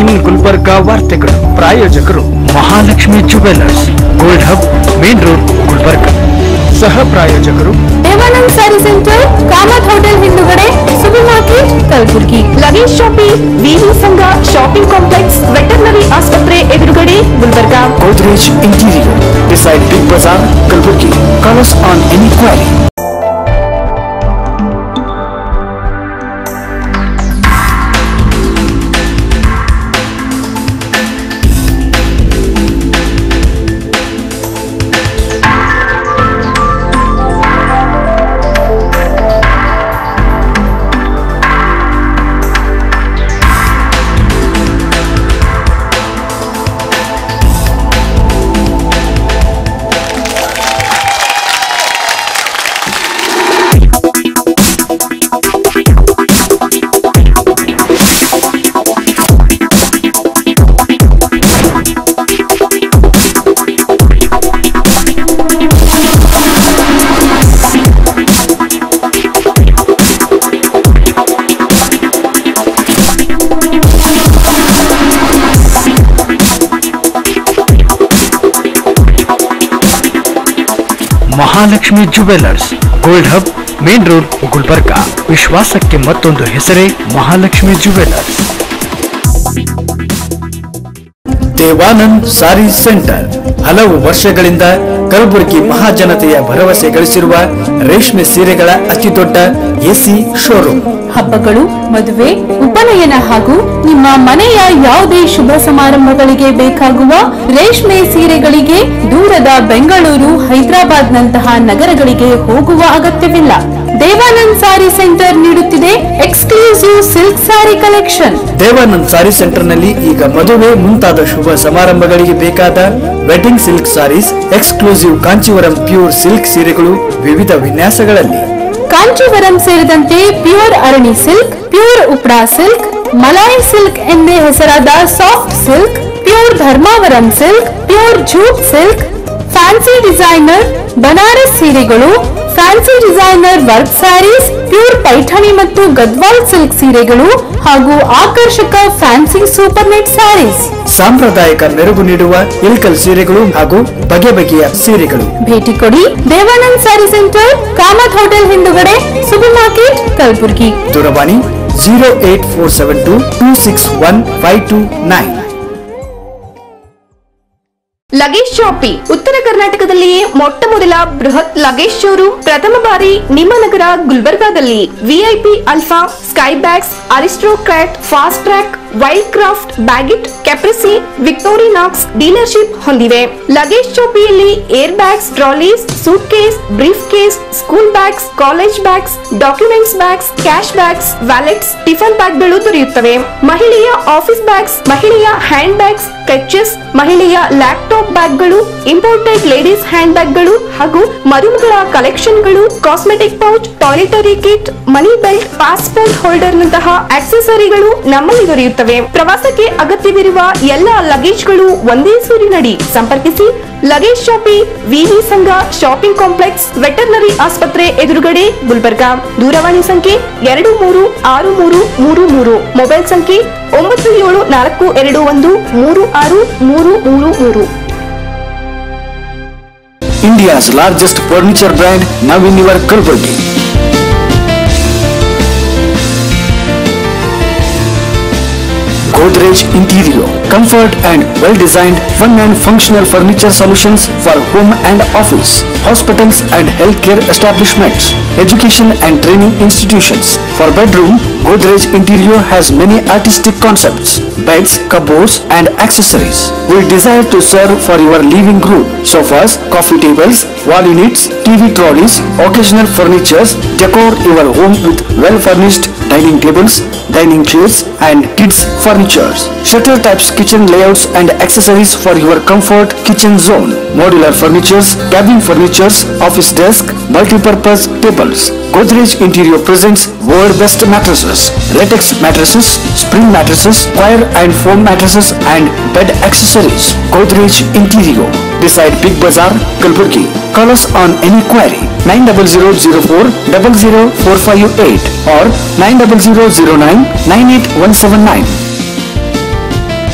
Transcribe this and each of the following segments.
One Gulbarga ವಾರ್ತೆಗಳು ಪ್ರಾಯೋಜಕರು Mahalakshmi jewellers gold hub main road Gulbarga ಸಹ ಪ್ರಾಯೋಜಕರು ದೇವಾನಂದ್ ಸ್ಯಾರಿ ಸೆಂಟರ್ ಕಾಮತ್ ಹೋಟೆಲ್ ಹಿಂದುಗಡೆ super market Kalaburagi luggage shopping ವಿವಿ ಸಂಘ ಶಾಪಿಂಗ್ ಕಾಂಪ್ಲೆಕ್ಸ್ ವೆಟರ್ನರಿ ಆಸ್ಪತ್ರೆ ಎದುರುಗಡೆ Gulbarga Godrej Interior beside Big Bazaar, Kalburgi. Call us on any query. Mahalakshmi jewellers gold hub main road Gulbarga ವಿಶ್ವಾಸಕ್ಕೆ ಮತ್ತೊಂದು ಹೆಸರೇ ಮಹಾಲಕ್ಷ್ಮಿ ಜುವೆಲ್ಲರ್ಸ್ ದೇವಾನಂದ್ ಸಾರಿ centre ಹಲವು ವರ್ಷಗಳಿಂದ ಕಲಬುರಗಿ ಮಹಾಜನತೆಯ ಭರವಸೆ ಗಳಿಸಿರುವ ರೇಷ್ಮೆ ಸೀರೆಗಳ ಅತಿದೊಡ್ಡ ಎಸಿ ಶೋರೂಮ್ ಹಬ್ಬಗಳು ಮದುವೆ ಉಪನಯನ ಹಾಗೂ ನಿಮ್ಮ ಮನೆಯ ಯಾವುದೇ ಶುಭ ಸಮಾರಂಭಗಳಿಗೆ ಬೇಕಾಗುವ ರೇಷ್ಮೆ ಸೀರೆಗಳಿಗೆ ದೂರದ ಬೆಂಗಳೂರು ಹೈದರಾಬಾದ್ ನಂತಹ ನಗರಗಳಿಗೆ ಹೋಗುವ ಅಗತ್ಯವಿಲ್ಲ ದೇವಾನಂದ್ ಸಾರಿ ಸೆಂಟರ್ ನೀಡುತ್ತಿದೆ ಎಕ್ಸ್ಕ್ಲೂಸಿವ್ ಸಿಲ್ಕ್ ಸಾರಿ ಕಲೆಕ್ಷನ್ ದೇವಾನಂದ್ ಸಾರಿ ಸೆಂಟರ್ ನಲ್ಲಿ ಈಗ ಮದುವೆ ಮುಂತಾದ ಶುಭ ಸಮಾರಂಭಗಳಿಗೆ ಬೇಕಾದ wedding silk saris exclusive Kanchivaram pure silk ಸೀರೆಗಳು ವಿವಿಧ ವಿನ್ಯಾಸಗಳಲ್ಲಿ ಕಾಂಚೀವರಂ ಸೇರಿದಂತೆ pure Arani silk pure ಉಪ್ರಾ silk malai silk ಎಂದೇ ಹೆಸರಾದ soft silk pure Dharmavaram silk pure jute silk fancy designer Banaras ಸೀರೆಗಳು fancy designer work saris pure Paithani ಮತ್ತು ಗದ್ವಾಲ್ ಸಿಲ್ಕ್ ಸೀರೆಗಳು ಹಾಗೂ ಆಕರ್ಷಕ ಫ್ಯಾನ್ಸಿ ಸೂಪರ್ ನೆಟ್ ಸ್ಯಾರೀಸ್ ಸಾಂಪ್ರದಾಯಿಕ ಮೆರುಗು ನೀಡುವ ಇಲ್ಕಲ್ ಸೀರೆಗಳು ಹಾಗೂ ಬಗೆ ಬಗೆಯ ಸೀರೆಗಳು ಭೇಟಿ ಕೊಡಿ ದೇವಾನಂದ್ ಸ್ಯಾರಿ ಸೆಂಟರ್ ಕಾಮತ್ ಹೋಟೆಲ್ ಹಿಂದುಗಡೆ ಸೂಪರ್ ಮಾರ್ಕೆಟ್ ಕಲಬುರ್ಗಿ ದೂರವಾಣಿ zero eight four seven two two six one five two nine luggage shoppe ಉತ್ತರ ಕರ್ನಾಟಕದಲ್ಲಿಯೇ ಮೊಟ್ಟ ಮೊದಲ ಬೃಹತ್ ಲಗೇಜ್ ಶೋರೂಮ್ ಪ್ರಥಮ ಬಾರಿ ನಿಮ್ಮ ನಗರ ಗುಲ್ಬರ್ಗಾದಲ್ಲಿ VIP alpha sky bags Aristocrat fast track Wildcraft Baggit Caprese Victorinox dealership ಹೊಂದಿವೆ ಲಗೇಜ್ ಶಾಪಿಯಲ್ಲಿ air bags trolleys suitcase briefcase school bags college bags documents bags cash bags wallets tiffin ಬ್ಯಾಗ್ಗಳು ದೊರೆಯುತ್ತವೆ ಮಹಿಳೆಯ ಆಫೀಸ್ ಬ್ಯಾಗ್ಸ್ ಮಹಿಳೆಯ hand bags clutches ಮಹಿಳೆಯ laptop ಬ್ಯಾಗ್ಗಳು imported ladies hand ಬ್ಯಾಗ್ಗಳು ಹಾಗೂ ಮರುಮಗಳ ಕಲೆಕ್ಷನ್ಗಳು cosmetic pouch toiletry kit money belt passport holder ನಂತಹ ಆಕ್ಸೆಸರಿಗಳು ನಮ್ಮಲ್ಲಿ ದೊರೆಯುತ್ತವೆ ಪ್ರವಾಸಕ್ಕೆ ಅಗತ್ಯವಿರುವ ಎಲ್ಲ ಲಗೇಜ್ಗಳು ಒಂದೇ ಸೂರಿನಡಿ ಸಂಪರ್ಕಿಸಿ ಲಗೇಜ್ ಶಾಪಿ ವಿವಿ ಸಂಘ ಶಾಪಿಂಗ್ ಕಾಂಪ್ಲೆಕ್ಸ್ ವೆಟರ್ನರಿ ಆಸ್ಪತ್ರೆ ಎದುರುಗಡೆ ಗುಲ್ಬರ್ಗಾ ದೂರವಾಣಿ ಸಂಖ್ಯೆ ಎರಡು ಮೂರು ಆರು ಮೂರು ಮೂರು ಮೂರು ಮೊಬೈಲ್ ಸಂಖ್ಯೆ ಒಂಬತ್ತು ಏಳು ನಾಲ್ಕು ಎರಡು ಒಂದು ಮೂರು ಆರು ಮೂರು ಮೂರು ಮೂರು India's largest furniture brand now in your Kalburgi. Godrej Interior, comfort and well-designed, fun and functional furniture solutions for home and office, hospitals and healthcare establishments, education and training institutions. For bedroom, Godrej Interior has many artistic concepts, beds, cupboards and accessories. We desire to serve for your living room, sofas, coffee tables, wall units, TV trolleys, occasional furnitures, decor your home with well-furnished dining tables, dining chairs and kids furnitures. Shutter types kitchen layouts and accessories for your comfort kitchen zone. Modular furnitures, cabin furnitures, office desk, multi-purpose tables. Godrej Interior presents world best mattresses, latex mattresses, spring mattresses, wire and foam mattresses and bed accessories. Godrej Interior beside Big Bazaar, Kalburgi. Call us on any query 90004 00458 or 90009 98179.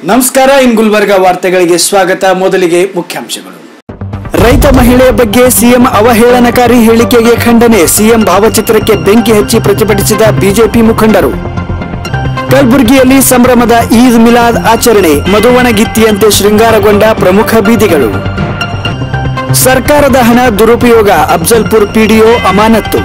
ನಮಸ್ಕಾರ ಇನ್ ಗುಲ್ಬರ್ಗ ವಾರ್ತೆಗಳಿಗೆ ಸ್ವಾಗತ ಮೊದಲಿಗೆ ಮುಖ್ಯಾಂಶಗಳು ರೈತ ಮಹಿಳೆಯ ಬಗ್ಗೆ CM ಅವಹೇಳನಕಾರಿ ಹೇಳಿಕೆಗೆ ಖಂಡನೆ ಸಿಎಂ ಭಾವಚಿತ್ರಕ್ಕೆ ಬೆಂಕಿ ಹಚ್ಚಿ ಪ್ರತಿಭಟಿಸಿದ ಬಿಜೆಪಿ ಮುಖಂಡರು ಕಲಬುರಗಿಯಲ್ಲಿ ಸಂಭ್ರಮದ ಈದ್ ಮಿಲಾದ್ ಆಚರಣೆ ಮಧುವಣಗಿತ್ತಿಯಂತೆ ಶೃಂಗಾರಗೊಂಡ ಪ್ರಮುಖ ಬೀದಿಗಳು ಸರ್ಕಾರದ ಹಣ ದುರುಪಯೋಗ ಅಫ್ಜಲ್ಪುರ್ ಪಿಡಿಒ ಅಮಾನತ್ತು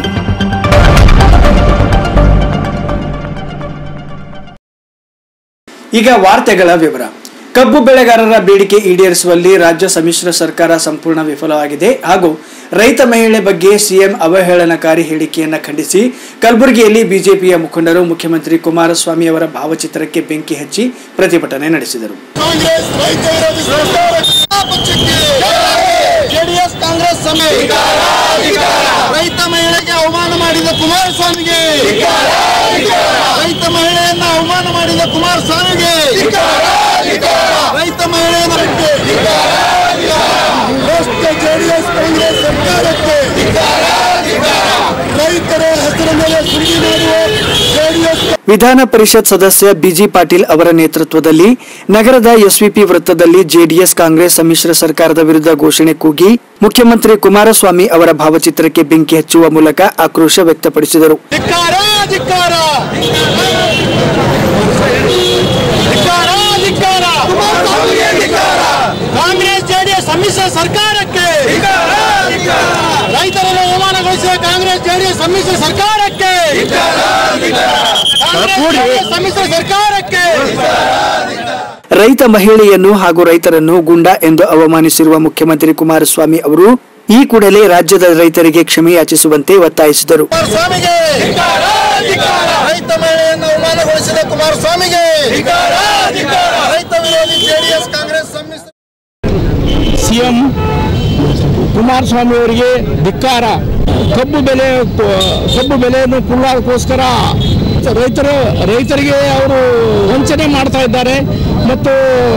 ಈಗ ವಾರ್ತೆಗಳ ವಿವರ ಕಬ್ಬು ಬೆಳೆಗಾರರ ಬೇಡಿಕೆ ಈಡೇರಿಸುವಲ್ಲಿ ರಾಜ್ಯ ಸಮ್ಮಿಶ್ರ ಸರ್ಕಾರ ಸಂಪೂರ್ಣ ವಿಫಲವಾಗಿದೆ ಹಾಗೂ ರೈತ ಮಹಿಳೆ ಬಗ್ಗೆ ಸಿಎಂ ಅವಹೇಳನಕಾರಿ ಹೇಳಿಕೆಯನ್ನ ಖಂಡಿಸಿ ಕಲಬುರಗಿಯಲ್ಲಿ ಬಿಜೆಪಿಯ ಮುಖಂಡರು ಮುಖ್ಯಮಂತ್ರಿ ಕುಮಾರಸ್ವಾಮಿ ಅವರ ಭಾವಚಿತ್ರಕ್ಕೆ ಬೆಂಕಿ ಹಚ್ಚಿ ಪ್ರತಿಭಟನೆ ನಡೆಸಿದರು ಕಾಂಗ್ರೆಸ್ ರೈತ ವಿರೋಧಿ ಸರ್ಕಾರ ಪಕ್ಷಕ್ಕೆ ಜೆಡಿಎಸ್ ಕಾಂಗ್ರೆಸ್ ಸಮೇತ ರೈತ ಮಹಿಳೆಗೆ ಅವಮಾನ ಮಾಡಿದ ಕುಮಾರಸ್ವಾಮಿಗೆ ರೈತ ಮಹಿಳೆಯನ್ನ ಅವಮಾನ ಮಾಡಿದ ಕುಮಾರಸ್ವಾಮಿಗೆ ರೈತ ಮಹಿಳೆಯನ್ನ ಬಿಟ್ಟು ಭ್ರಷ್ಟ ಜೆಡಿಎಸ್ ಕಾಂಗ್ರೆಸ್ ಸರ್ಕಾರಕ್ಕೆ ರೈತರ ಹೆಸರ ಮೇಲೆ ಸುದ್ದಿ ಮಾಡುವ ಜೆಡಿಎಸ್ ವಿಧಾನ ಪರಿಷತ್ ಸದಸ್ಯ ಬಿಜಿ ಪಾಟೀಲ್ ಅವರ ನೇತೃತ್ವದಲ್ಲಿ ನಗರದ ಎಸ್ವಿಪಿ ವೃತ್ತದಲ್ಲಿ ಜೆಡಿಎಸ್ ಕಾಂಗ್ರೆಸ್ ಸಮ್ಮಿಶ್ರ ಸರ್ಕಾರದ ವಿರುದ್ಧ ಘೋಷಣೆ ಕೂಗಿ ಮುಖ್ಯಮಂತ್ರಿ ಕುಮಾರಸ್ವಾಮಿ ಅವರ ಭಾವಚಿತ್ರಕ್ಕೆ ಬೆಂಕಿ ಹಚ್ಚುವ ಮೂಲಕ ಆಕ್ರೋಶ ವ್ಯಕ್ತಪಡಿಸಿದರು ಧಿಕ್ಕಾರ ಧಿಕ್ಕಾರ ಧಿಕ್ಕಾರ ಧಿಕ್ಕಾರ ಕಾಂಗ್ರೆಸ್ ಜೆಡಿಎಸ್ ಸಮ್ಮಿಶ್ರ ಸರ್ಕಾರಕ್ಕೆ ರೈತರನ್ನು ಅವಮಾನಗೊಳಿಸಿದ ಕಾಂಗ್ರೆಸ್ ಜೆಡಿಎಸ್ ಸಮ್ಮಿಶ್ರ ಸರ್ಕಾರಕ್ಕೆ ಕಾಂಗ್ರೆಸ್ JDS ಸಮ್ಮಿಶ್ರ ಸರ್ಕಾರಕ್ಕೆ ರೈತ ಮಹಿಳೆಯನ್ನು ಹಾಗೂ ರೈತರನ್ನು ಗುಂಡ ಎಂದು ಅವಮಾನಿಸಿರುವ ಮುಖ್ಯಮಂತ್ರಿ ಕುಮಾರಸ್ವಾಮಿ ಅವರು ಈ ಕೂಡಲೇ ರಾಜ್ಯದ ರೈತರಿಗೆ ಕ್ಷಮೆ ಯಾಚಿಸುವಂತೆ ಒತ್ತಾಯಿಸಿದರು ಕುಮಾರಸ್ವಾಮಿಗೆ ರೈತ ಮಹಿಳೆಯನ್ನು ಅವಮಾನಗೊಳಿಸಿದ ಕುಮಾರಸ್ವಾಮಿಗೆ ರೈತ ವಿರೋಧಿ ಜೆಡಿಎಸ್ ಕಾಂಗ್ರೆಸ್ ಸಮ್ಮಿಶ್ರ ಸಿಎಂ ಕುಮಾರಸ್ವಾಮಿ ಅವರಿಗೆ ಧಿಕ್ಕಾರ ಕಬ್ಬು ಬೆಲೆ ಕಬ್ಬು ಬೆಲೆಯನ್ನು ಕೊಳ್ಳೋದಕ್ಕೋಸ್ಕರ ರೈತರು ರೈತರಿಗೆ ಅವರು ವಂಚನೆ ಮಾಡ್ತಾ ಇದ್ದಾರೆ ಮತ್ತು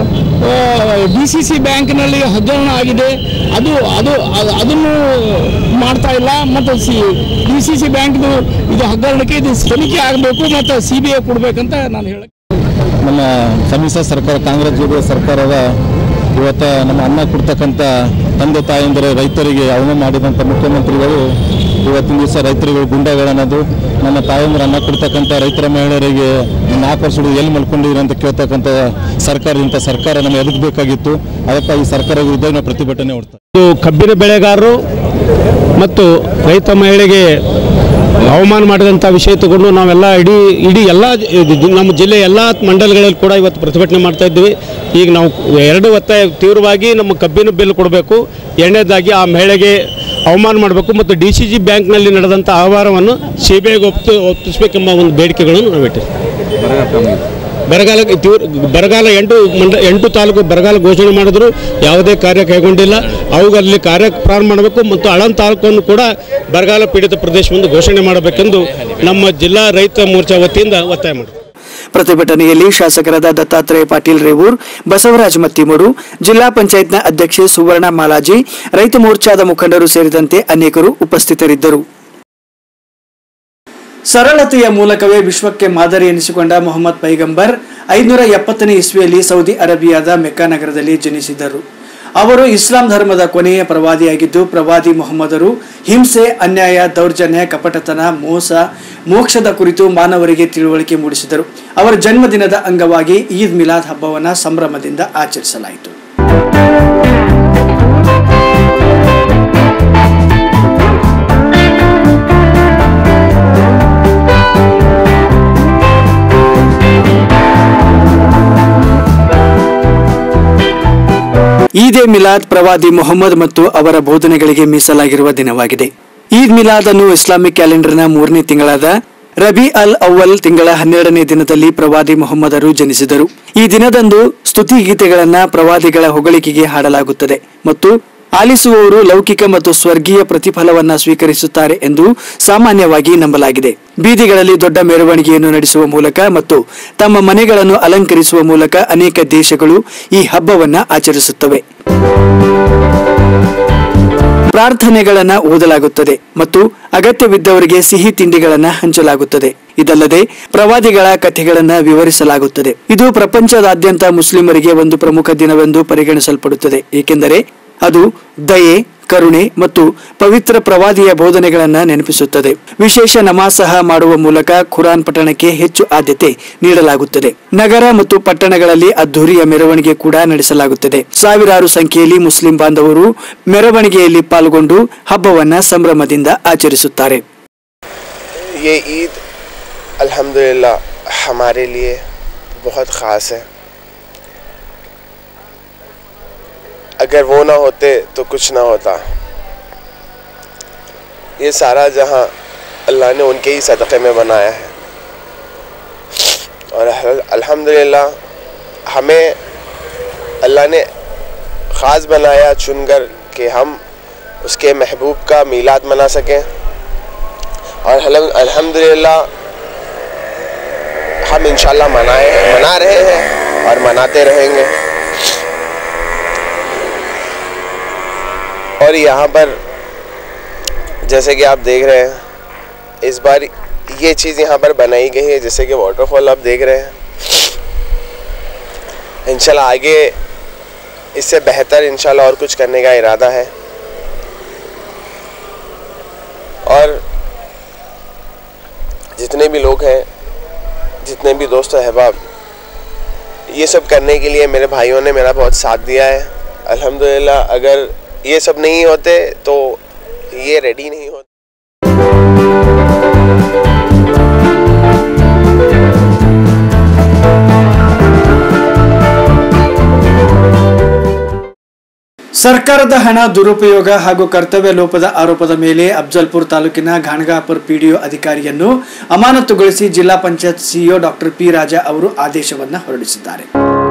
ಡಿ ಸಿ ಸಿ ಬ್ಯಾಂಕ್ನಲ್ಲಿ ಹಗರಣ ಆಗಿದೆ ಅದು ಅದು ಅದು- ಅದನ್ನು ಮಾಡ್ತಾ ಇಲ್ಲ ಮತ್ತು ಸಿ ಡಿ ಸಿ ಸಿ ಬ್ಯಾಂಕ್ದು ಇದು ಹಗರಣಕ್ಕೆ ಇದು ತನಿಖೆ ಆಗಬೇಕು ಮತ್ತು ಸಿ ಬಿ ಐ ಕೊಡಬೇಕಂತ ನಾನು ಹೇಳಕ್ಕೆ ನಮ್ಮ ಸಮ್ಮಿಶ್ರ ಸರ್ಕಾರ ಕಾಂಗ್ರೆಸ್ ಜೆ ಸರ್ಕಾರದ ಇವತ್ತು ನಮ್ಮ ಅನ್ನ ಕೊಡ್ತಕ್ಕಂಥ ತಂದೆ ತಾಯಂದಿರ ರೈತರಿಗೆ ಅವಮಾನ ಮಾಡಿದಂಥ ಮುಖ್ಯಮಂತ್ರಿಗಳು ಇವತ್ತಿನ ದಿವಸ ರೈತರುಗಳು ಗುಂಡಗಳನ್ನೋದು ನನ್ನ ತಾಯಂದಿರ ಅನ್ನ ಕೊಡ್ತಕ್ಕಂಥ ರೈತರ ಮಹಿಳೆಯರಿಗೆ ನಾಲ್ಕು ವರ್ಷ ಹಿಡಿದು ಎಲ್ಲಿ ಮಲ್ಕೊಂಡಿರಿ ಅಂತ ಕೇಳ್ತಕ್ಕಂಥ ಸರ್ಕಾರ ಇಂಥ ಸರ್ಕಾರ ನಮಗೆ ಎದುಗಬೇಕಾಗಿತ್ತು ಅದಕ್ಕೆ ಈ ಸರ್ಕಾರ ವಿರುದ್ಧ ನಾವು ಪ್ರತಿಭಟನೆ ಹೊಡ್ತಾ ಇದು ಕಬ್ಬಿನ ಬೆಳೆಗಾರರು ಮತ್ತು ರೈತ ಮಹಿಳೆಗೆ ಅವಮಾನ ಮಾಡಿದಂಥ ವಿಷಯ ತಗೊಂಡು ನಾವೆಲ್ಲ ಇಡೀ ಇಡೀ ಎಲ್ಲ ಜ- ನಮ್ಮ ಜಿಲ್ಲೆ ಎಲ್ಲ ಮಂಡಲಗಳಲ್ಲಿ ಕೂಡ ಇವತ್ತು ಪ್ರತಿಭಟನೆ ಮಾಡ್ತಾ ಇದ್ವಿ ಈಗ ನಾವು ಎರಡು ಒತ್ತಾಯ ತೀವ್ರವಾಗಿ ನಮ್ಮ ಕಬ್ಬಿನ ಬಿಲ್ ಕೊಡಬೇಕು ಎರಡನೇದಾಗಿ ಆ ಮಹಿಳೆಗೆ ಅವಮಾನ ಮಾಡಬೇಕು ಮತ್ತು ಡಿ ಸಿ ಜಿ ಬ್ಯಾಂಕ್ನಲ್ಲಿ ನಡೆದಂಥ ಆಹಾರವನ್ನು ಸಿ ಬಿ ಐಗೆ ಒಪ್ಪಿಸಿ ಒಪ್ಪಿಸಬೇಕೆಂಬ ಒಂದು ಬೇಡಿಕೆಗಳನ್ನು ನಾವು ಇಟ್ಟಿದ್ದೀವಿ ಬರಗಾಲ ತೀವ್ರ ಬರಗಾಲ ಎಂಟು ಮಂಡ ಎಂಟು ತಾಲೂಕು ಬರಗಾಲ ಘೋಷಣೆ ಮಾಡಿದ್ರು ಯಾವುದೇ ಕಾರ್ಯ ಕೈಗೊಂಡಿಲ್ಲ ಅವುಗಳಲ್ಲಿ ಕಾರ್ಯ ಪ್ರಾರಂಭ ಮಾಡಬೇಕು ಮತ್ತು ಆಳಂದ ತಾಲೂಕನ್ನು ಕೂಡ ಬರಗಾಲ ಪೀಡಿತ ಪ್ರದೇಶವೆಂದು ಘೋಷಣೆ ಮಾಡಬೇಕೆಂದು ನಮ್ಮ ಜಿಲ್ಲಾ ರೈತ ಮೋರ್ಚಾ ವತಿಯಿಂದ ಒತ್ತಾಯ ಮಾಡಿದೆ ಪ್ರತಿಭಟನೆಯಲ್ಲಿ ಶಾಸಕರಾದ ದತ್ತಾತ್ರೇಯ ಪಾಟೀಲ್ ರೇವೂರ್ ಬಸವರಾಜ ಮತ್ತಿಮೂಡು ಜಿಲ್ಲಾ ಪಂಚಾಯತ್ನ ಅಧ್ಯಕ್ಷೆ ಸುವರ್ಣ ಮಾಲಾಜಿ ರೈತ ಮೋರ್ಚಾದ ಮುಖಂಡರು ಸೇರಿದಂತೆ ಅನೇಕರು ಉಪಸ್ಥಿತರಿದ್ದರು ಸರಳತೆಯ ಮೂಲಕವೇ ವಿಶ್ವಕ್ಕೆ ಮಾದರಿ ಎನಿಸಿಕೊಂಡ ಮೊಹಮ್ಮದ್ ಪೈಗಂಬರ್ ಐನೂರ ಎಪ್ಪತ್ತನೇ ಇಸ್ವಿಯಲ್ಲಿ ಸೌದಿ ಅರೇಬಿಯಾದ ಮೆಕ್ಕಾ ನಗರದಲ್ಲಿ ಜನಿಸಿದರು ಅವರು ಇಸ್ಲಾಂ ಧರ್ಮದ ಕೊನೆಯ ಪ್ರವಾದಿಯಾಗಿದ್ದು ಪ್ರವಾದಿ ಮೊಹಮ್ಮದರು ಹಿಂಸೆ ಅನ್ಯಾಯ ದೌರ್ಜನ್ಯ ಕಪಟತನ ಮೋಸ ಮೋಕ್ಷದ ಕುರಿತು ಮಾನವರಿಗೆ ತಿಳುವಳಿಕೆ ಮೂಡಿಸಿದರು ಅವರ ಜನ್ಮದಿನದ ಅಂಗವಾಗಿ ಈದ್ ಮಿಲಾದ್ ಹಬ್ಬವನ್ನು ಸಂಭ್ರಮದಿಂದ ಆಚರಿಸಲಾಯಿತು ಈದ್ ಎ ಮಿಲಾದ್ ಪ್ರವಾದಿ ಮೊಹಮ್ಮದ್ ಮತ್ತು ಅವರ ಬೋಧನೆಗಳಿಗೆ ಮೀಸಲಾಗಿರುವ ದಿನವಾಗಿದೆ ಈದ್ ಮಿಲಾದ್ ಅನ್ನು ಇಸ್ಲಾಮಿಕ್ ಕ್ಯಾಲೆಂಡರ್ನ ಮೂರನೇ ತಿಂಗಳಾದ ರಬಿ ಅಲ್ ಅವ್ವಲ್ ತಿಂಗಳ ಹನ್ನೆರಡನೇ ದಿನದಲ್ಲಿ ಪ್ರವಾದಿ ಮೊಹಮ್ಮದರು ಜನಿಸಿದರು ಈ ದಿನದಂದು ಸ್ತುತಿ ಗೀತೆಗಳನ್ನ ಪ್ರವಾದಿಗಳ ಹೊಗಳಿಕೆಗೆ ಹಾಡಲಾಗುತ್ತದೆ ಮತ್ತು ಆಲಿಸುವವರು ಲೌಕಿಕ ಮತ್ತು ಸ್ವರ್ಗೀಯ ಪ್ರತಿಫಲವನ್ನ ಸ್ವೀಕರಿಸುತ್ತಾರೆ ಎಂದು ಸಾಮಾನ್ಯವಾಗಿ ನಂಬಲಾಗಿದೆ ಬೀದಿಗಳಲ್ಲಿ ದೊಡ್ಡ ಮೆರವಣಿಗೆಯನ್ನು ನಡೆಸುವ ಮೂಲಕ ಮತ್ತು ತಮ್ಮ ಮನೆಗಳನ್ನು ಅಲಂಕರಿಸುವ ಮೂಲಕ ಅನೇಕ ದೇಶಗಳು ಈ ಹಬ್ಬವನ್ನ ಆಚರಿಸುತ್ತವೆ ಪ್ರಾರ್ಥನೆಗಳನ್ನ ಓದಲಾಗುತ್ತದೆ ಮತ್ತು ಅಗತ್ಯವಿದ್ದವರಿಗೆ ಸಿಹಿ ತಿಂಡಿಗಳನ್ನ ಹಂಚಲಾಗುತ್ತದೆ ಇದಲ್ಲದೆ ಪ್ರವಾದಿಗಳ ಕಥೆಗಳನ್ನ ವಿವರಿಸಲಾಗುತ್ತದೆ ಇದು ಪ್ರಪಂಚದಾದ್ಯಂತ ಮುಸ್ಲಿಮರಿಗೆ ಒಂದು ಪ್ರಮುಖ ದಿನವೆಂದು ಪರಿಗಣಿಸಲ್ಪಡುತ್ತದೆ ಏಕೆಂದರೆ ಅದು ದಯೆ ಕರುಣೆ ಮತ್ತು ಪವಿತ್ರ ಪ್ರವಾದಿಯ ಬೋಧನೆಗಳನ್ನ ನೆನಪಿಸುತ್ತದೆ ವಿಶೇಷ ನಮಾಜ್ ಸಹ ಮಾಡುವ ಮೂಲಕ ಖುರಾನ್ ಪಠಣಕ್ಕೆ ಹೆಚ್ಚು ಆದ್ಯತೆ ನೀಡಲಾಗುತ್ತದೆ ನಗರ ಮತ್ತು ಪಟ್ಟಣಗಳಲ್ಲಿ ಅದ್ದೂರಿಯ ಮೆರವಣಿಗೆ ಕೂಡ ನಡೆಸಲಾಗುತ್ತದೆ ಸಾವಿರಾರು ಸಂಖ್ಯೆಯಲ್ಲಿ ಮುಸ್ಲಿಂ ಬಾಂಧವರು ಮೆರವಣಿಗೆಯಲ್ಲಿ ಪಾಲ್ಗೊಂಡು ಹಬ್ಬವನ್ನ ಸಂಭ್ರಮದಿಂದ ಆಚರಿಸುತ್ತಾರೆ ये ईद अल्हम्दुलिल्लाह हमारे लिए बहुत ख़ास है अगर वो ना होते तो कुछ ना होता ये सारा जहां अल्लाह ने उनके ही सदक़े में बनाया है और अल- अल्हम्दुलिल्लाह हमें अल्लाह ने ख़ास बनाया चुनकर कि हम उसके महबूब का मीलाद मना सकें और हलम- अल्हम्दुलिल्लाह हम इंशाल्लाह मनाए मना रहे हैं और मनाते रहेंगे और यहाँ पर जैसे कि आप देख रहे हैं इस बार ये चीज़ यहाँ पर बनाई गई है जैसे कि वाटरफॉल आप देख रहे हैं इंशाल्लाह आगे इससे बेहतर इंशाल्लाह और कुछ करने का इरादा है और जितने भी लोग हैं जितने भी दोस्त अहबाब ये सब करने के लिए मेरे भाइयों ने मेरा बहुत साथ दिया है अल्हम्दुलिल्लाह अगर ये सब नहीं होते तो ये रेडी नहीं होते ಸರ್ಕಾರದ ಹಣ ದುರುಪಯೋಗ ಹಾಗೂ ಕರ್ತವ್ಯ ಲೋಪದ ಆರೋಪದ ಮೇಲೆ ಅಫ್ಜಲ್ಪುರ್ ತಾಲೂಕಿನ ಘಾಣಗಾಪುರ್ ಪಿಡಿಒ ಅಧಿಕಾರಿಯನ್ನು ಅಮಾನತುಗೊಳಿಸಿ ಜಿಲ್ಲಾ panchayat CEO doctor P Raja ಅವರು ಆದೇಶವನ್ನ ಹೊರಡಿಸಿದ್ದಾರೆ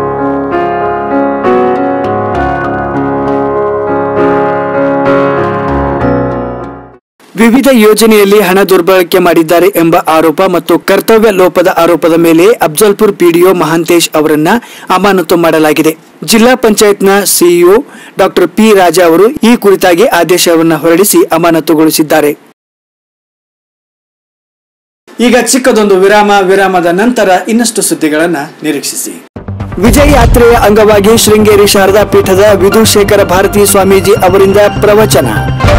ವಿವಿಧ ಯೋಜನೆಯಲ್ಲಿ ಹಣ ದುರ್ಬಳಕೆ ಮಾಡಿದ್ದಾರೆ ಎಂಬ ಆರೋಪ ಮತ್ತು ಕರ್ತವ್ಯ ಲೋಪದ ಆರೋಪದ ಮೇಲೆ ಅಫ್ಜಲ್ಪುರ್ ಪಿಡಿಒ ಮಹಾಂತೇಶ್ ಅವರನ್ನ ಅಮಾನತು ಮಾಡಲಾಗಿದೆ ಜಿಲ್ಲಾ ಪಂಚಾಯತ್ನ ಸಿಇಒ ಡಾಕ್ಟರ್ ಪಿ ರಾಜಾ ಅವರು ಈ ಕುರಿತಾಗಿ ಆದೇಶವನ್ನ ಹೊರಡಿಸಿ ಅಮಾನತುಗೊಳಿಸಿದ್ದಾರೆ ಈಗ ಚಿಕ್ಕದೊಂದು ವಿರಾಮ ವಿರಾಮದ ನಂತರ ಇನ್ನಷ್ಟು ಸುದ್ದಿಗಳನ್ನ ನಿರೀಕ್ಷಿಸಿ ವಿಜಯ ಯಾತ್ರೆಯ ಅಂಗವಾಗಿ ಶೃಂಗೇರಿ ಶಾರದಾ ಪೀಠದ ವಿಧುಶೇಖರ ಭಾರತಿ ಸ್ವಾಮೀಜಿ ಅವರಿಂದ ಪ್ರವಚನ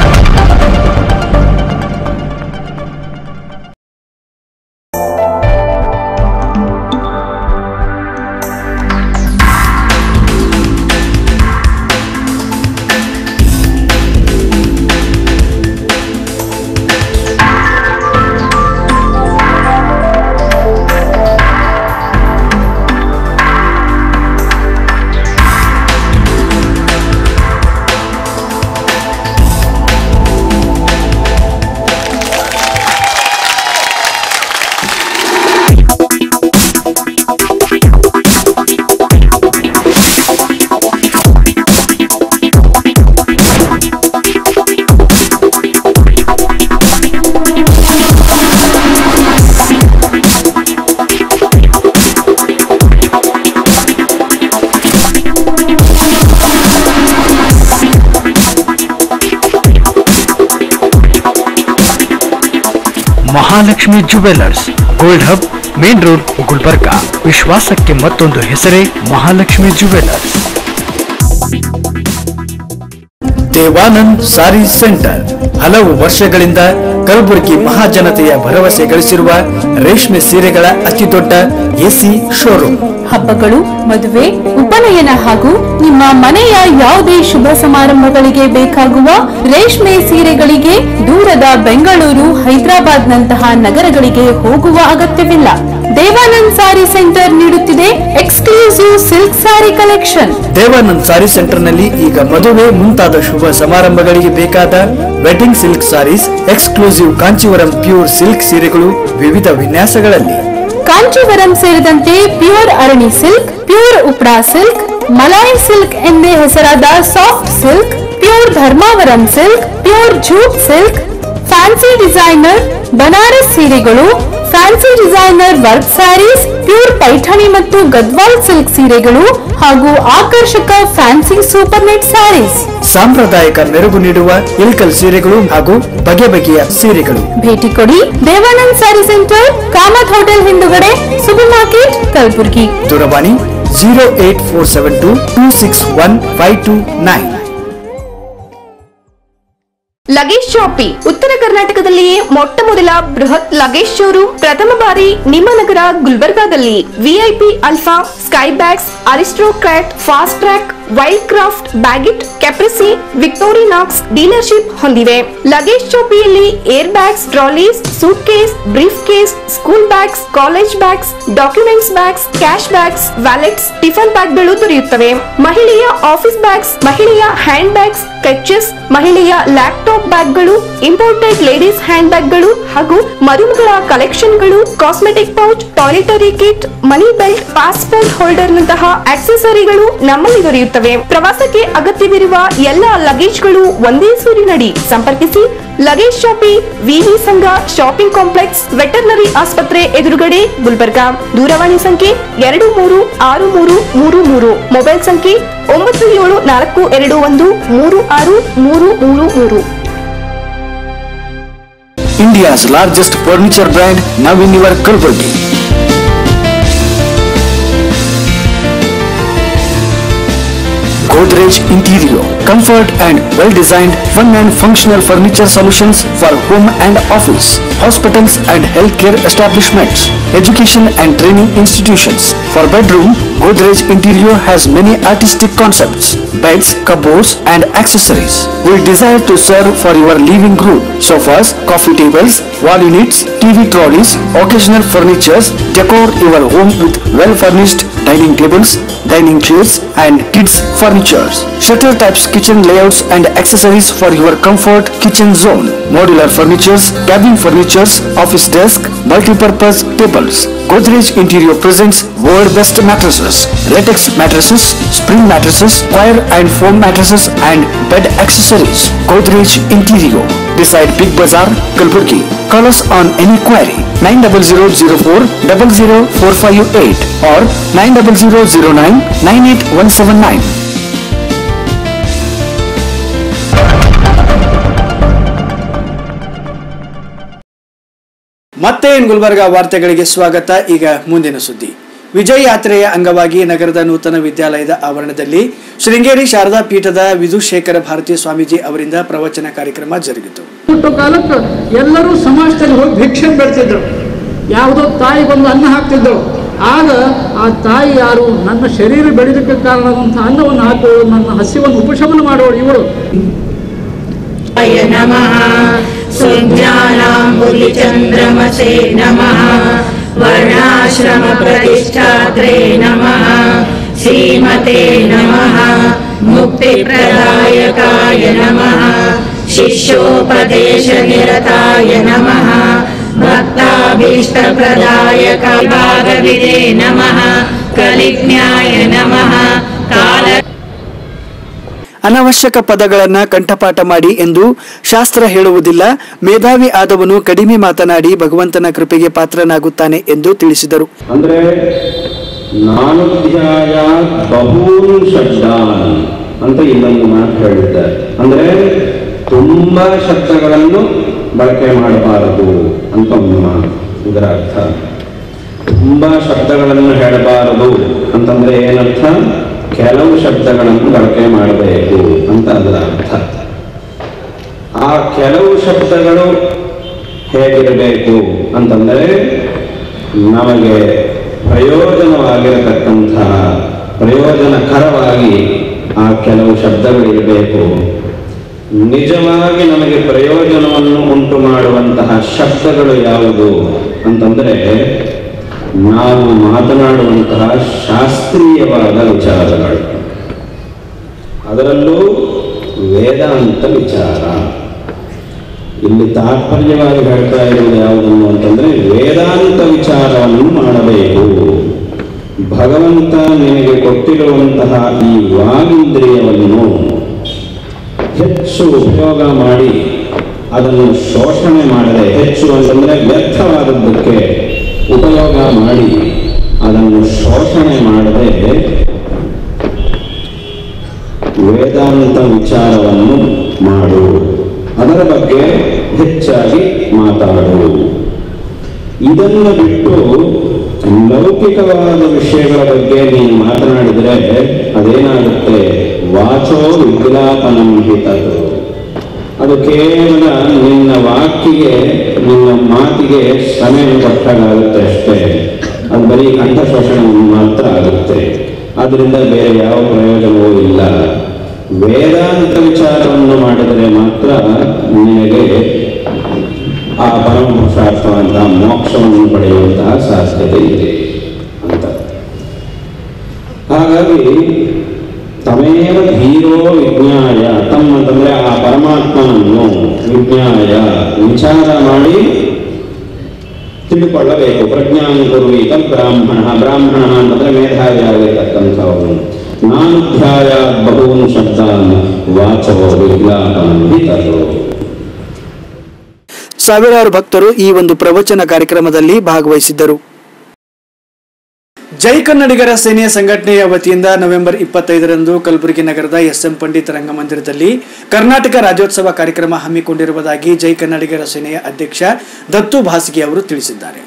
Mahalakshmi jewellers gold hub main road Gulbarga ವಿಶ್ವಾಸಕ್ಕೆ ಮತ್ತೊಂದು ಹೆಸರೇ ಮಹಾಲಕ್ಷ್ಮಿ ಜುವೆಲ್ಲರ್ಸ್ ದೇವಾನಂದ್ ಸಾರಿ ಸೆಂಟರ್ ಹಲವು ವರ್ಷಗಳಿಂದ ಕಲಬುರಗಿ ಮಹಾಜನತೆಯ ಭರವಸೆ ಗಳಿಸಿರುವ ರೇಷ್ಮೆ ಸೀರೆಗಳ ಅತಿದೊಡ್ಡ ಎಸಿ ಶೋರೂಮ್ ಹಬ್ಬಗಳು ಮದುವೆ ಉಪನಯನ ಹಾಗೂ ನಿಮ್ಮ ಮನೆಯ ಯಾವುದೇ ಶುಭ ಸಮಾರಂಭಗಳಿಗೆ ಬೇಕಾಗುವ ರೇಷ್ಮೆ ಸೀರೆಗಳಿಗೆ ದೂರದ ಬೆಂಗಳೂರು ಹೈದರಾಬಾದ್ ನಂತಹ ನಗರಗಳಿಗೆ ಹೋಗುವ ಅಗತ್ಯವಿಲ್ಲ ದೇವಾನಂದ್ ಸಾರಿ ಸೆಂಟರ್ ನೀಡುತ್ತಿದೆ ಎಕ್ಸ್ಕ್ಲೂಸಿವ್ ಸಿಲ್ಕ್ ಸಾರಿ ಕಲೆಕ್ಷನ್ ದೇವಾನಂದ್ ಸಾರಿ ಸೆಂಟರ್ ನಲ್ಲಿ ಈಗ ಮದುವೆ ಮುಂತಾದ ಶುಭ ಸಮಾರಂಭಗಳಿಗೆ ಬೇಕಾದ wedding silk saris exclusive Kanchivaram pure silk ಸೀರೆಗಳು ವಿವಿಧ ವಿನ್ಯಾಸಗಳಲ್ಲಿ ಕಾಂಚೀವರಂ ಸೇರಿದಂತೆ pure Arani silk pure ಉಪ್ರಾ silk malai silk ಎಂದೇ ಹೆಸರಾದ soft silk pure Dharmavaram silk pure jute silk fancy designer Banaras ಸೀರೆಗಳು fancy designer work saris pure Paithani ಮತ್ತು ಗದ್ವಾಲ್ ಸಿಲ್ಕ್ ಸೀರೆಗಳು ಹಾಗೂ ಆಕರ್ಷಕ ಫ್ಯಾನ್ಸಿ ಸೂಪರ್ ನೆಟ್ ಸ್ಯಾರೀಸ್ ಸಾಂಪ್ರದಾಯಿಕ ಮೆರುಗು ನೀಡುವ ಇಲ್ಕಲ್ ಸೀರೆಗಳು ಹಾಗೂ ಬಗೆ ಬಗೆಯ ಸೀರೆಗಳು ಭೇಟಿ ಕೊಡಿ ದೇವಾನಂದ್ ಸ್ಯಾರಿ ಸೆಂಟರ್ ಕಾಮತ್ ಹೋಟೆಲ್ ಹಿಂದುಗಡೆ ಸೂಪರ್ ಮಾರ್ಕೆಟ್ ಕಲಬುರಗಿ ದೂರವಾಣಿ zero eight four seven two two six one five two nine luggage shoppe ಉತ್ತರ ಕರ್ನಾಟಕದಲ್ಲಿಯೇ ಮೊಟ್ಟ ಮೊದಲ ಬೃಹತ್ ಲಗೇಜ್ ಶೋರೂಮ್ ಪ್ರಥಮ ಬಾರಿ ನಿಮ್ಮ ನಗರ ಗುಲ್ಬರ್ಗಾದಲ್ಲಿ VIP alpha sky bags Aristocrat fast track Wildcraft Baggit Caprese Victorinox dealership ಹೊಂದಿವೆ ಲಗೇಜ್ ಶಾಪಿಯಲ್ಲಿ air bags trolleys suitcase briefcase school bags college bags documents bags cash bags wallets tiffin ಬ್ಯಾಗ್ಗಳು ದೊರೆಯುತ್ತವೆ ಮಹಿಳೆಯ ಆಫೀಸ್ ಬ್ಯಾಗ್ಸ್ ಮಹಿಳೆಯ hand bags clutches ಮಹಿಳೆಯ laptop ಬ್ಯಾಗ್ಗಳು imported ladies hand ಬ್ಯಾಗ್ಗಳು ಹಾಗೂ ಮರುಮಗಳ ಕಲೆಕ್ಷನ್ಗಳು cosmetic pouch toiletry kit money belt passport holder ನಂತಹ ಆಕ್ಸೆಸರಿಗಳು ನಮ್ಮಲ್ಲಿ ದೊರೆಯುತ್ತವೆ ಪ್ರವಾಸಕ್ಕೆ ಅಗತ್ಯವಿರುವ ಎಲ್ಲ ಲಗೇಜ್ಗಳು ಒಂದೇ ಸೂರಿನಡಿ ಸಂಪರ್ಕಿಸಿ ಲಗೇಜ್ ಶಾಪಿ ವಿವಿ ಸಂಘ ಶಾಪಿಂಗ್ ಕಾಂಪ್ಲೆಕ್ಸ್ ವೆಟರ್ನರಿ ಆಸ್ಪತ್ರೆ ಎದುರುಗಡೆ ಗುಲ್ಬರ್ಗಾ ದೂರವಾಣಿ ಸಂಖ್ಯೆ ಎರಡು ಮೂರು ಆರು ಮೂರು ಮೂರು ಮೂರು ಮೊಬೈಲ್ ಸಂಖ್ಯೆ ಒಂಬತ್ತು ಏಳು ನಾಲ್ಕು ಎರಡು ಒಂದು ಮೂರು ಆರು ಮೂರು ಮೂರು ಮೂರು India's largest furniture brand now in your Kalburgi. Godrej Interior, comfort and well-designed fun and functional furniture solutions for home and office, hospitals and healthcare establishments, education and training institutions. For bedroom, Godrej Interior has many artistic concepts, beds, cupboards and accessories. We desire to serve for your living room, sofas, coffee tables, wall units, TV trolleys, occasional furnitures, decor your home with well-furnished dining tables, dining chairs and kids furnitures. Shutter types kitchen layouts and accessories for your comfort kitchen zone. Modular furnitures, cabin furnitures, office desk, multi-purpose tables. Godrej Interior presents world best mattresses, latex mattresses, spring mattresses, wire and foam mattresses and bed accessories. Godrej Interior. Beside Big Bazaar, Kalburgi. Call us on any query 90004 00458 or 90009 98179. ಮತ್ತೆ ಇನ್ ಗುಲ್ಬರ್ಗ ವಾರ್ತೆಗಳಿಗೆ ಸ್ವಾಗತ ಈಗ ಮುಂದಿನ ಸುದ್ದಿ ವಿಜಯ್ ಯಾತ್ರೆಯ ಅಂಗವಾಗಿ ನಗರದ ನೂತನ ವಿದ್ಯಾಲಯದ ಆವರಣದಲ್ಲಿ ಶೃಂಗೇರಿ ಶಾರದಾ ಪೀಠದ ವಿಧುಶೇಖರ ಭಾರತಿ ಸ್ವಾಮೀಜಿ ಅವರಿಂದ ಪ್ರವಚನ ಕಾರ್ಯಕ್ರಮ ಜರುಗಿತು ಹುಟ್ಟು ಕಾಲಕ್ಕೆ ಎಲ್ಲರೂ ಸಮಾಜದಲ್ಲಿ ಹೋಗಿ ಭಿಕ್ಷೆ ಬೆಳೆಸಿದ್ರು ಯಾವುದೋ ತಾಯಿಗೊಂದು ಅನ್ನ ಹಾಕ್ತಿದ್ರು ಆಗ ಆ ತಾಯಿ ಯಾರು ನನ್ನ ಶರೀರ ಬೆಳೆದಕ್ಕೆ ಕಾರಣವಾದಂಥ ಅನ್ನವನ್ನು ಹಾಕುವಳು ನನ್ನ ಹಸಿವನ್ನು ಉಪಶಮನ ಮಾಡುವಳು ಇವಳು नमः सुज्ञानाम्बुलिचन्द्रमसे नमः वर्णाश्रमप्रतिष्ठात्रे नमः श्रीमते नमः मुक्तिप्रदायकाय नमः शिष्योपदेशनिरताय नमः भक्ताभीष्टप्रदायकाय भागविदे नमः कलिज्ञाय नमः काल ಅನವಶ್ಯಕ ಪದಗಳನ್ನ ಕಂಠಪಾಠ ಮಾಡಿ ಎಂದು ಶಾಸ್ತ್ರ ಹೇಳುವುದಿಲ್ಲ ಮೇಧಾವಿ ಆದವನು ಕಡಿಮೆ ಮಾತನಾಡಿ ಭಗವಂತನ ಕೃಪೆಗೆ ಪಾತ್ರನಾಗುತ್ತಾನೆ ಎಂದು ತಿಳಿಸಿದರು ಅಂದ್ರೆ ನಾನುಧ್ಯಾಯ ಬಹೂನ್ ಶಬ್ದಾನ್ ಅಂತ ಇನ್ನೊಂದು ಮಾತು ಹೇಳಿದ್ದಾರೆ ಅಂದ್ರೆ ತುಂಬಾ ಶಬ್ದಗಳನ್ನು ಬಳಕೆ ಮಾಡಬಾರದು ಅಂತ ಒಂದು ಮಾತು ಇದರ ಅರ್ಥ ತುಂಬಾ ಶಬ್ದಗಳನ್ನು ಹೇಳಬಾರದು ಅಂತಂದ್ರೆ ಏನರ್ಥ ಕೆಲವು ಶಬ್ದಗಳನ್ನು ಬಳಕೆ ಮಾಡಬೇಕು ಅಂತ ಅದರ ಅರ್ಥ ಆ ಕೆಲವು ಶಬ್ದಗಳು ಹೇಗಿರಬೇಕು ಅಂತಂದರೆ ನಮಗೆ ಪ್ರಯೋಜನವಾಗಿರತಕ್ಕಂತಹ ಪ್ರಯೋಜನಕರವಾಗಿ ಆ ಕೆಲವು ಶಬ್ದಗಳಿರಬೇಕು ನಿಜವಾಗಿ ನಮಗೆ ಪ್ರಯೋಜನವನ್ನು ಉಂಟು ಮಾಡುವಂತಹ ಶಬ್ದಗಳು ಯಾವುದು ಅಂತಂದರೆ ನಾವು ಮಾತನಾಡುವಂತಹ ಶಾಸ್ತ್ರೀಯವಾದ ವಿಚಾರಗಳು ಅದರಲ್ಲೂ ವೇದಾಂತ ವಿಚಾರ ಇಲ್ಲಿ ತಾತ್ಪರ್ಯವಾಗಿ ಹೇಳ್ತಾ ಇರುವುದು ಯಾವುದನ್ನು ಅಂತಂದ್ರೆ ವೇದಾಂತ ವಿಚಾರವನ್ನು ಮಾಡಬೇಕು ಭಗವಂತ ನಿನಗೆ ಕೊಟ್ಟಿರುವಂತಹ ಈ ವಾಗೀಂದ್ರಿಯವನ್ನು ಹೆಚ್ಚು ಉಪಯೋಗ ಮಾಡಿ ಅದನ್ನು ಶೋಷಣೆ ಮಾಡದೆ ಹೆಚ್ಚು ಅಂತಂದರೆ ವ್ಯರ್ಥವಾದದ್ದಕ್ಕೆ ಉಪಯೋಗ ಮಾಡಿ ಅದನ್ನು ಶೋಷಣೆ ಮಾಡದೆ ವೇದಾಂತ ವಿಚಾರವನ್ನು ಮಾಡು ಅದರ ಬಗ್ಗೆ ಹೆಚ್ಚಾಗಿ ಮಾತಾಡು ಇದನ್ನು ಬಿಟ್ಟು ಲೌಕಿಕವಾದ ವಿಷಯಗಳ ಬಗ್ಗೆ ನೀನು ಮಾತನಾಡಿದರೆ ಅದೇನಾಗುತ್ತೆ ವಾಚೋ ವಿಜ್ಞಾಪನಂ ಹಿತದು ಅದು ಕೇವಲ ನಿನ್ನ ವಾಕಿಗೆ ನಿನ್ನ ಮಾತಿಗೆ ಶ್ರಮೆಯನ್ನು ಕೊಟ್ಟಾಗುತ್ತೆ ಅಷ್ಟೇ ಅದು ಬರೀ ಕಂಠಶೋಷಣೆ ಮಾತ್ರ ಆಗುತ್ತೆ ಆದ್ದರಿಂದ ಬೇರೆ ಯಾವ ಪ್ರಯೋಜನವೂ ಇಲ್ಲ ವೇದಾಂತ ವಿಚಾರವನ್ನು ಮಾಡಿದರೆ ಮಾತ್ರ ನಿನಗೆ ಆ ಪರಮ ಪುರುಷಾರ್ಥವಾದ ಮೋಕ್ಷವನ್ನು ಪಡೆಯುವಂತಹ ಸಾಧ್ಯತೆ ಇದೆ ಅಂತ ಹಾಗಾಗಿ ತಮೇವ ಧೀರೋ ವಿಜ್ಞಾಯ ತಮ್ಮ ಅಂತಂದ್ರೆ ಆ ಪರಮಾತ್ಮನನ್ನು ವಿಜ್ಞಾಯ ವಿಚಾರ ಮಾಡಿ ತಿಳ್ಕೊಳ್ಳಬೇಕು ಪ್ರಜ್ಞಾನುಕುರ್ವೀತ ಬ್ರಾಹ್ಮಣ ಬ್ರಾಹ್ಮಣ ಅಂತಂದ್ರೆ ಮೇಧಾವಿ ಆಗಿರ್ತಕ್ಕಂಥವನು ನಾನು ಧ್ಯಾಯ ಬಹೂನ್ ಶಬ್ದಾನ್ ವಾಚೋ ವಿಜ್ಞಾಪನ ಹಿತರು ಸಾವಿರಾರು ಭಕ್ತರು ಈ ಒಂದು ಪ್ರವಚನ ಕಾರ್ಯಕ್ರಮದಲ್ಲಿ ಭಾಗವಹಿಸಿದ್ದರು ಜೈ ಕನ್ನಡಿಗರ ಸೇನೆಯ ಸಂಘಟನೆಯ ವತಿಯಿಂದ ನವೆಂಬರ್ ಇಪ್ಪತ್ತೈದರಂದು ಕಲಬುರಗಿ ನಗರದ ಎಸ್ ಎಂ ಪಂಡಿತ್ ರಂಗಮಂದಿರದಲ್ಲಿ ಕರ್ನಾಟಕ ರಾಜ್ಯೋತ್ಸವ ಕಾರ್ಯಕ್ರಮ ಹಮ್ಮಿಕೊಂಡಿರುವುದಾಗಿ ಜೈ ಕನ್ನಡಿಗರ ಸೇನೆಯ ಅಧ್ಯಕ್ಷ ದತ್ತು ಭಾಸಿಗೆ ಅವರು ತಿಳಿಸಿದ್ದಾರೆ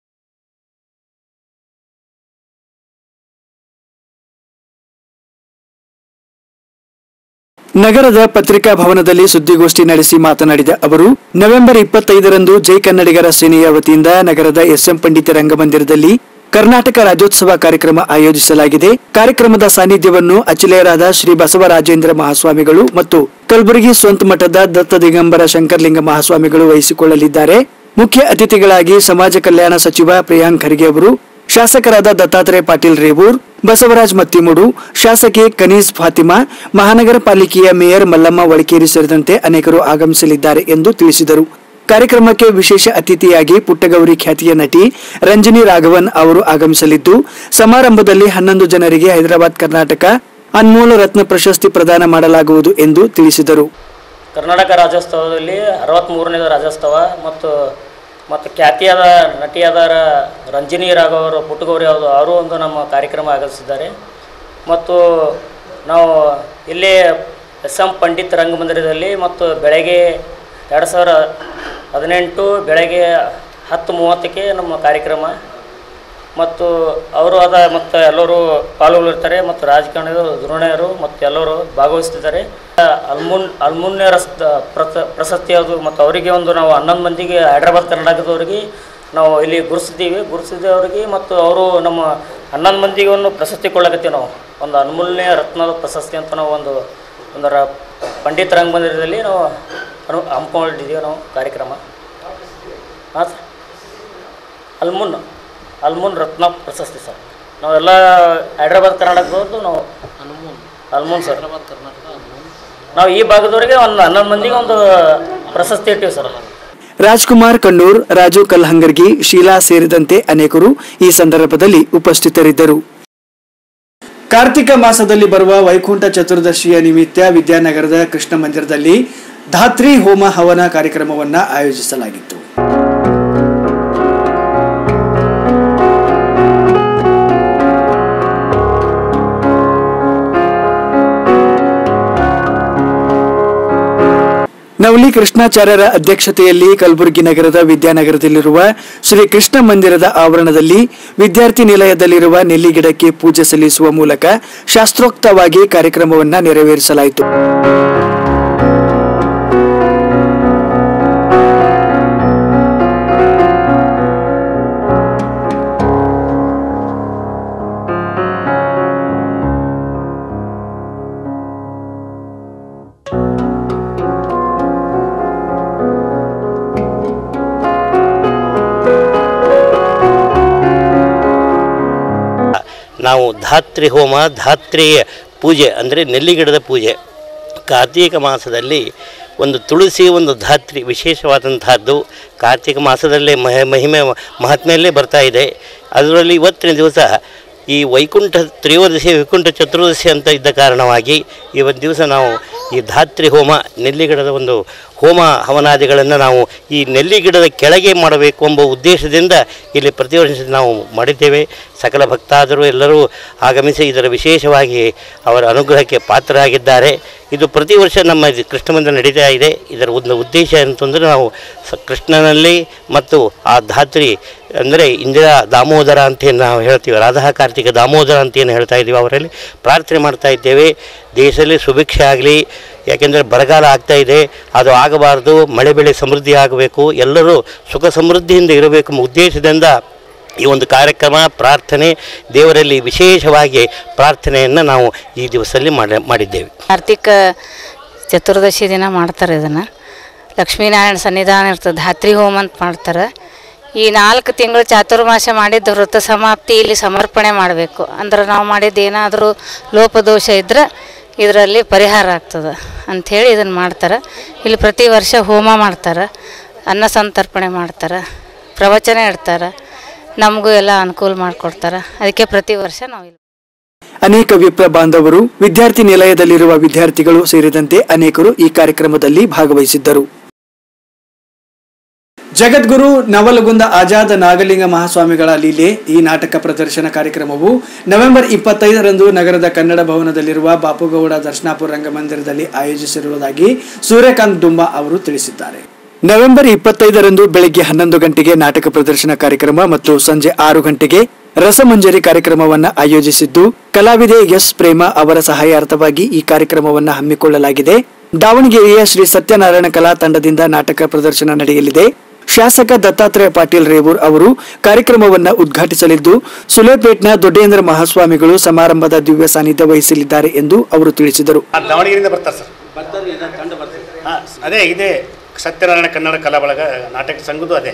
ನಗರದ ಪತ್ರಿಕಾ ಭವನದಲ್ಲಿ ಸುದ್ದಿಗೋಷ್ಠಿ ನಡೆಸಿ ಮಾತನಾಡಿದ ಅವರು ನವೆಂಬರ್ ಇಪ್ಪತ್ತೈದರಂದು ಜೈ ಕನ್ನಡಿಗರ ಸೇನೆಯ ವತಿಯಿಂದ ನಗರದ ಎಸ್ಎಂ ಪಂಡಿತ ರಂಗಮಂದಿರದಲ್ಲಿ ಕರ್ನಾಟಕ ರಾಜ್ಯೋತ್ಸವ ಕಾರ್ಯಕ್ರಮ ಆಯೋಜಿಸಲಾಗಿದೆ ಕಾರ್ಯಕ್ರಮದ ಸಾನ್ನಿಧ್ಯವನ್ನು ಅಚಿಲೆಯರಾದ ಶ್ರೀ ಬಸವರಾಜೇಂದ್ರ ಮಹಾಸ್ವಾಮಿಗಳು ಮತ್ತು ಕಲಬುರಗಿ ಸ್ವಂತ ಮಠದ ದತ್ತ ದಿಗಂಬರ ಶಂಕರಲಿಂಗ ಮಹಾಸ್ವಾಮಿಗಳು ವಹಿಸಿಕೊಳ್ಳಲಿದ್ದಾರೆ ಮುಖ್ಯ ಅತಿಥಿಗಳಾಗಿ ಸಮಾಜ ಕಲ್ಯಾಣ ಸಚಿವ ಪ್ರಿಯಾಂಕ್ ಖರ್ಗೆ ಅವರು ಶಾಸಕರಾದ ದತ್ತಾತ್ರೇಯ ಪಾಟೀಲ್ ರೇವೂರ್ ಬಸವರಾಜ್ ಮತ್ತಿಮುಡು ಶಾಸಕಿ ಕನೀಸ್ ಫಾತಿಮಾ ಮಹಾನಗರ ಪಾಲಿಕೆಯ ಮೇಯರ್ ಮಲ್ಲಮ್ಮ ವಳಕೇರಿ ಸೇರಿದಂತೆ ಅನೇಕರು ಆಗಮಿಸಲಿದ್ದಾರೆ ಎಂದು ತಿಳಿಸಿದರು ಕಾರ್ಯಕ್ರಮಕ್ಕೆ ವಿಶೇಷ ಅತಿಥಿಯಾಗಿ ಪುಟ್ಟಗೌರಿ ಖ್ಯಾತಿಯ ನಟಿ ರಂಜನಿ ರಾಘವನ್ ಅವರು ಆಗಮಿಸಲಿದ್ದು ಸಮಾರಂಭದಲ್ಲಿ ಹನ್ನೊಂದು ಜನರಿಗೆ ಹೈದರಾಬಾದ್ ಕರ್ನಾಟಕ ಅನ್ಮೋಲ ರತ್ನ ಪ್ರಶಸ್ತಿ ಪ್ರದಾನ ಮಾಡಲಾಗುವುದು ಎಂದು ತಿಳಿಸಿದರು ಕರ್ನಾಟಕ ರಾಜ್ಯೋತ್ಸವದಲ್ಲಿ ಅರವತ್ತ್ಮೂರನೇದು ರಾಜ್ಯೋತ್ಸವ ಮತ್ತು ಮತ್ತು ಖ್ಯಾತಿಯಾದ ನಟಿಯಾದ ರಂಜಿನಿ ರಾಘವ್ ಅವರು ಪುಟ್ಟಗೌರಿ ಅವರು ಅವರು ಒಂದು ನಮ್ಮ ಕಾರ್ಯಕ್ರಮ ಆಗಮಿಸಿದ್ದಾರೆ ಮತ್ತು ನಾವು ಇಲ್ಲಿ ಎಸ್ ಎಂ ಪಂಡಿತ್ ರಂಗಮಂದಿರದಲ್ಲಿ ಮತ್ತು ಬೆಳಗ್ಗೆ ಎರಡು ಸಾವಿರ ಹದಿನೆಂಟು ಬೆಳಗ್ಗೆ ಹತ್ತು ಮೂವತ್ತಕ್ಕೆ ನಮ್ಮ ಕಾರ್ಯಕ್ರಮ ಮತ್ತು ಅವರು ಅದ ಮತ್ತು ಎಲ್ಲರೂ ಪಾಲ್ಗೊಳ್ಳಿರ್ತಾರೆ ಮತ್ತು ರಾಜಕಾರಣಿಗಳು ಧುರಣೆಯರು ಮತ್ತು ಎಲ್ಲರೂ ಭಾಗವಹಿಸ್ತಿದ್ದಾರೆ ಅಲ್ಮುನ್ ಅಲ್ಮುನ್ಯ ರಸ್ ಪ್ರಸ ಪ್ರಶಸ್ತಿ ಅದು ಮತ್ತು ಅವರಿಗೆ ಒಂದು ನಾವು ಹನ್ನೊಂದು ಮಂದಿಗೆ ಹೈದ್ರಾಬಾದ್ ಕರ್ನಾಟಕದವರಿಗೆ ನಾವು ಇಲ್ಲಿ ಗುರುತಿಸಿದ್ದೀವಿ ಗುರುತಿಸಿದವರಿಗೆ ಮತ್ತು ಅವರು ನಮ್ಮ ಹನ್ನೊಂದು ಮಂದಿಗೆ ಒಂದು ಪ್ರಶಸ್ತಿ ಕೊಳ್ಳಕತ್ತೀವಿ ನಾವು ಒಂದು ಅನ್ಮೂಲ್ಯ ರತ್ನದ ಪ್ರಶಸ್ತಿ ಅಂತ ನಾವು ಒಂದು ಒಂದು ರ ಪಂಡಿತ್ ರಂಗಮಂದಿರದಲ್ಲಿ ನಾವು ಅನು ಹಮ್ಮಿಕೊಂಡಿದ್ದೀವಿ ನಾವು ಕಾರ್ಯಕ್ರಮ ಹಾಂ ಸರ್ ಅಲ್ಮುನ್ ಅಲ್ಮುನ್ ರತ್ನ ಪ್ರಶಸ್ತಿ ಸರ್ ನಾವೆಲ್ಲ ಹೈದ್ರಾಬಾದ್ ಕರ್ನಾಟಕದವ್ರದ್ದು ನಾವು ಅಲ್ಮುನ್ ಸರ್ ನಾವು ಈ ಭಾಗದವರಿಗೆ ಒಂದು ಹನ್ನೊಂದು ಮಂದಿಗೆ ಒಂದು ಪ್ರಶಸ್ತಿ ಇಟ್ಟಿವಿ ಸರ್ ರಾಜ್ಕುಮಾರ್ ಕಣ್ಣೂರ್ ರಾಜು ಕಲ್ಹಂಗರ್ಗಿ ಶೀಲಾ ಸೇರಿದಂತೆ ಅನೇಕರು ಈ ಸಂದರ್ಭದಲ್ಲಿ ಉಪಸ್ಥಿತರಿದ್ದರು ಕಾರ್ತಿಕ ಮಾಸದಲ್ಲಿ ಬರುವ ವೈಕುಂಠ ಚತುರ್ದಶಿಯ ನಿಮಿತ್ತ ವಿದ್ಯಾನಗರದ ಕೃಷ್ಣ ಮಂದಿರದಲ್ಲಿ ಧಾತ್ರಿ ಹೋಮ ಹವನ ಕಾರ್ಯಕ್ರಮವನ್ನ ಆಯೋಜಿಸಲಾಗಿತ್ತು ನವಲಿ ಕೃಷ್ಣಾಚಾರ್ಯರ ಅಧ್ಯಕ್ಷತೆಯಲ್ಲಿ ಕಲಬುರಗಿ ನಗರದ ವಿದ್ಯಾನಗರದಲ್ಲಿರುವ ಶ್ರೀ ಕೃಷ್ಣ ಮಂದಿರದ ಆವರಣದಲ್ಲಿ ವಿದ್ಯಾರ್ಥಿ ನಿಲಯದಲ್ಲಿರುವ ನೆಲ್ಲಿ ಗಿಡಕ್ಕೆ ಪೂಜೆ ಸಲ್ಲಿಸುವ ಮೂಲಕ ಶಾಸ್ತ್ರೋಕ್ತವಾಗಿ ಕಾರ್ಯಕ್ರಮವನ್ನು ನೆರವೇರಿಸಲಾಯಿತು ನಾವು ಧಾತ್ರಿ ಹೋಮ ಧಾತ್ರಿ ಪೂಜೆ ಅಂದರೆ ನೆಲ್ಲಿಗಿಡದ ಪೂಜೆ ಕಾರ್ತೀಕ ಮಾಸದಲ್ಲಿ ಒಂದು ತುಳಸಿ ಒಂದು ಧಾತ್ರಿ ವಿಶೇಷವಾದಂತಹದ್ದು ಕಾರ್ತಿಕ ಮಾಸದಲ್ಲೇ ಮಹ ಮಹಿಮೆ ಮಹಾತ್ಮೆಯಲ್ಲೇ ಬರ್ತಾ ಇದೆ ಅದರಲ್ಲಿ ಇವತ್ತಿನ ದಿವಸ ಈ ವೈಕುಂಠ ತ್ರಯೋದಶಿ ವೈಕುಂಠ ಚತುರ್ದಶಿ ಅಂತ ಇದ್ದ ಕಾರಣವಾಗಿ ಇವತ್ತು ದಿವಸ ನಾವು ಈ ಧಾತ್ರಿ ಹೋಮ ನೆಲ್ಲಿಗಿಡದ ಒಂದು ಹೋಮ ಹವನಾದಿಗಳನ್ನು ನಾವು ಈ ನೆಲ್ಲಿ ಗಿಡದ ಕೆಳಗೆ ಮಾಡಬೇಕು ಎಂಬ ಉದ್ದೇಶದಿಂದ ಇಲ್ಲಿ ಪ್ರತಿ ವರ್ಷ ನಾವು ಮಾಡಿದ್ದೇವೆ ಸಕಲ ಭಕ್ತಾದರು ಎಲ್ಲರೂ ಆಗಮಿಸಿ ಇದರ ವಿಶೇಷವಾಗಿ ಅವರ ಅನುಗ್ರಹಕ್ಕೆ ಪಾತ್ರರಾಗಿದ್ದಾರೆ ಇದು ಪ್ರತಿ ವರ್ಷ ನಮ್ಮ ಇದು ಕೃಷ್ಣ ಮಂದಿರ ನಡೀತಾ ಇದೆ ಇದರ ಒಂದು ಉದ್ದೇಶ ಅಂತಂದರೆ ನಾವು ಸ ಕೃಷ್ಣನಲ್ಲಿ ಮತ್ತು ಆ ಧಾತ್ರಿ ಅಂದರೆ ಇಂದಿರಾ ದಾಮೋದರ ಅಂತ ಏನು ನಾವು ಹೇಳ್ತೀವಿ ರಾಧಾ ಕಾರ್ತಿಕ ದಾಮೋದರ ಅಂತ ಏನು ಹೇಳ್ತಾ ಇದ್ದೀವಿ ಅವರಲ್ಲಿ ಪ್ರಾರ್ಥನೆ ಮಾಡ್ತಾ ಇದ್ದೇವೆ ದೇಶದಲ್ಲಿ ಸುಭಿಕ್ಷೆ ಆಗಲಿ ಯಾಕೆಂದರೆ ಬರಗಾಲ ಆಗ್ತಾ ಇದೆ ಅದು ಆಗಬಾರ್ದು ಮಳೆ ಬೆಳೆ ಸಮೃದ್ಧಿ ಆಗಬೇಕು ಎಲ್ಲರೂ ಸುಖ ಸಮೃದ್ಧಿಯಿಂದ ಇರಬೇಕು ಎಂಬ ಉದ್ದೇಶದಿಂದ ಈ ಒಂದು ಕಾರ್ಯಕ್ರಮ ಪ್ರಾರ್ಥನೆ ದೇವರಲ್ಲಿ ವಿಶೇಷವಾಗಿ ಪ್ರಾರ್ಥನೆಯನ್ನು ನಾವು ಈ ದಿವಸದಲ್ಲಿ ಮಾಡಿ ಮಾಡಿದ್ದೇವೆ ಕಾರ್ತಿಕ ಚತುರ್ದಶಿ ದಿನ ಮಾಡ್ತಾರೆ ಇದನ್ನು ಲಕ್ಷ್ಮೀನಾರಾಯಣ ಸನ್ನಿಧಾನ ಇರ್ತದೆ ಧಾತ್ರಿ ಹೋಮ ಅಂತ ಮಾಡ್ತಾರೆ ಈ ನಾಲ್ಕು ತಿಂಗಳು ಚಾತುರ್ಮಾಸ ಮಾಡಿದ್ದು ವೃತ್ತ ಸಮಾಪ್ತಿ ಇಲ್ಲಿ ಸಮರ್ಪಣೆ ಮಾಡಬೇಕು ಅಂದ್ರೆ ನಾವು ಮಾಡಿದ್ದು ಏನಾದರೂ ಲೋಪದೋಷ ಇದ್ದರೆ ಇದರಲ್ಲಿ ಪರಿಹಾರ ಆಗ್ತದೆ ಅಂಥೇಳಿ ಇದನ್ನು ಮಾಡ್ತಾರೆ ಇಲ್ಲಿ ಪ್ರತಿ ವರ್ಷ ಹೋಮ ಮಾಡ್ತಾರೆ ಅನ್ನ ಸಂತರ್ಪಣೆ ಮಾಡ್ತಾರೆ ಪ್ರವಚನ ಇಡ್ತಾರೆ ನಮಗೂ ಎಲ್ಲ ಅನುಕೂಲ ಮಾಡಿಕೊಡ್ತಾರೆ ಅದಕ್ಕೆ ಪ್ರತಿ ವರ್ಷ ನಾವು ಇಲ್ಲಿ ಅನೇಕ ವಿಪ್ರ ಬಾಂಧವರು ವಿದ್ಯಾರ್ಥಿ ನಿಲಯದಲ್ಲಿರುವ ವಿದ್ಯಾರ್ಥಿಗಳು ಸೇರಿದಂತೆ ಅನೇಕರು ಈ ಕಾರ್ಯಕ್ರಮದಲ್ಲಿ ಭಾಗವಹಿಸಿದ್ದರು ಜಗದ್ಗುರು ನವಲಗುಂದ ಆಜಾದ ನಾಗಲಿಂಗ ಮಹಾಸ್ವಾಮಿಗಳ ಲೀಲೆ ಈ ನಾಟಕ ಪ್ರದರ್ಶನ ಕಾರ್ಯಕ್ರಮವು ನವೆಂಬರ್ ಇಪ್ಪತ್ತೈದರಂದು ನಗರದ ಕನ್ನಡ ಭವನದಲ್ಲಿರುವ ಬಾಪುಗೌಡ ದರ್ಶನಾಪುರ ರಂಗಮಂದಿರದಲ್ಲಿ ಆಯೋಜಿಸಿರುವುದಾಗಿ ಸೂರ್ಯಕಾಂತ್ ಡುಂಬಾ ಅವರು ತಿಳಿಸಿದ್ದಾರೆ ನವೆಂಬರ್ ಇಪ್ಪತ್ತೈದರಂದು ಬೆಳಗ್ಗೆ ಹನ್ನೊಂದು ಗಂಟೆಗೆ ನಾಟಕ ಪ್ರದರ್ಶನ ಕಾರ್ಯಕ್ರಮ ಮತ್ತು ಸಂಜೆ ಆರು ಗಂಟೆಗೆ ರಸಮಂಜರಿ ಕಾರ್ಯಕ್ರಮವನ್ನ ಆಯೋಜಿಸಿದ್ದು ಕಲಾವಿದೆ ಎಸ್ ಪ್ರೇಮ ಅವರ ಸಹಾಯಾರ್ಥವಾಗಿ ಈ ಕಾರ್ಯಕ್ರಮವನ್ನ ಹಮ್ಮಿಕೊಳ್ಳಲಾಗಿದೆ ದಾವಣಗೆರೆಯ ಶ್ರೀ ಸತ್ಯನಾರಾಯಣ ಕಲಾ ತಂಡದಿಂದ ನಾಟಕ ಪ್ರದರ್ಶನ ನಡೆಯಲಿದೆ ಶಾಸಕ ದತ್ತಾತ್ರೇಯ ಪಾಟೀಲ್ ರೇವೂರ್ ಅವರು ಕಾರ್ಯಕ್ರಮವನ್ನ ಉದ್ಘಾಟಿಸಲಿದ್ದು ಸುಲೇಪೇಟ್ನ ದೊಡ್ಡೇಂದ್ರ ಮಹಾಸ್ವಾಮಿಗಳು ಸಮಾರಂಭದ ದಿವ್ಯ ಸಾನ್ನಿಧ್ಯ ವಹಿಸಲಿದ್ದಾರೆ ಎಂದು ಅವರು ತಿಳಿಸಿದರು ಆ, ದಾವಣಗೆರೆಯಿಂದ ಬರ್ತಾರೆ ಸರ್ ಹಾಂ ಅದೇ ಇದೆ ಸತ್ಯನಾರಾಯಣ ಕನ್ನಡ ಕಲಾ ಬಳಗ ನಾಟಕ ಸಂಘದ್ದು ಅದೇ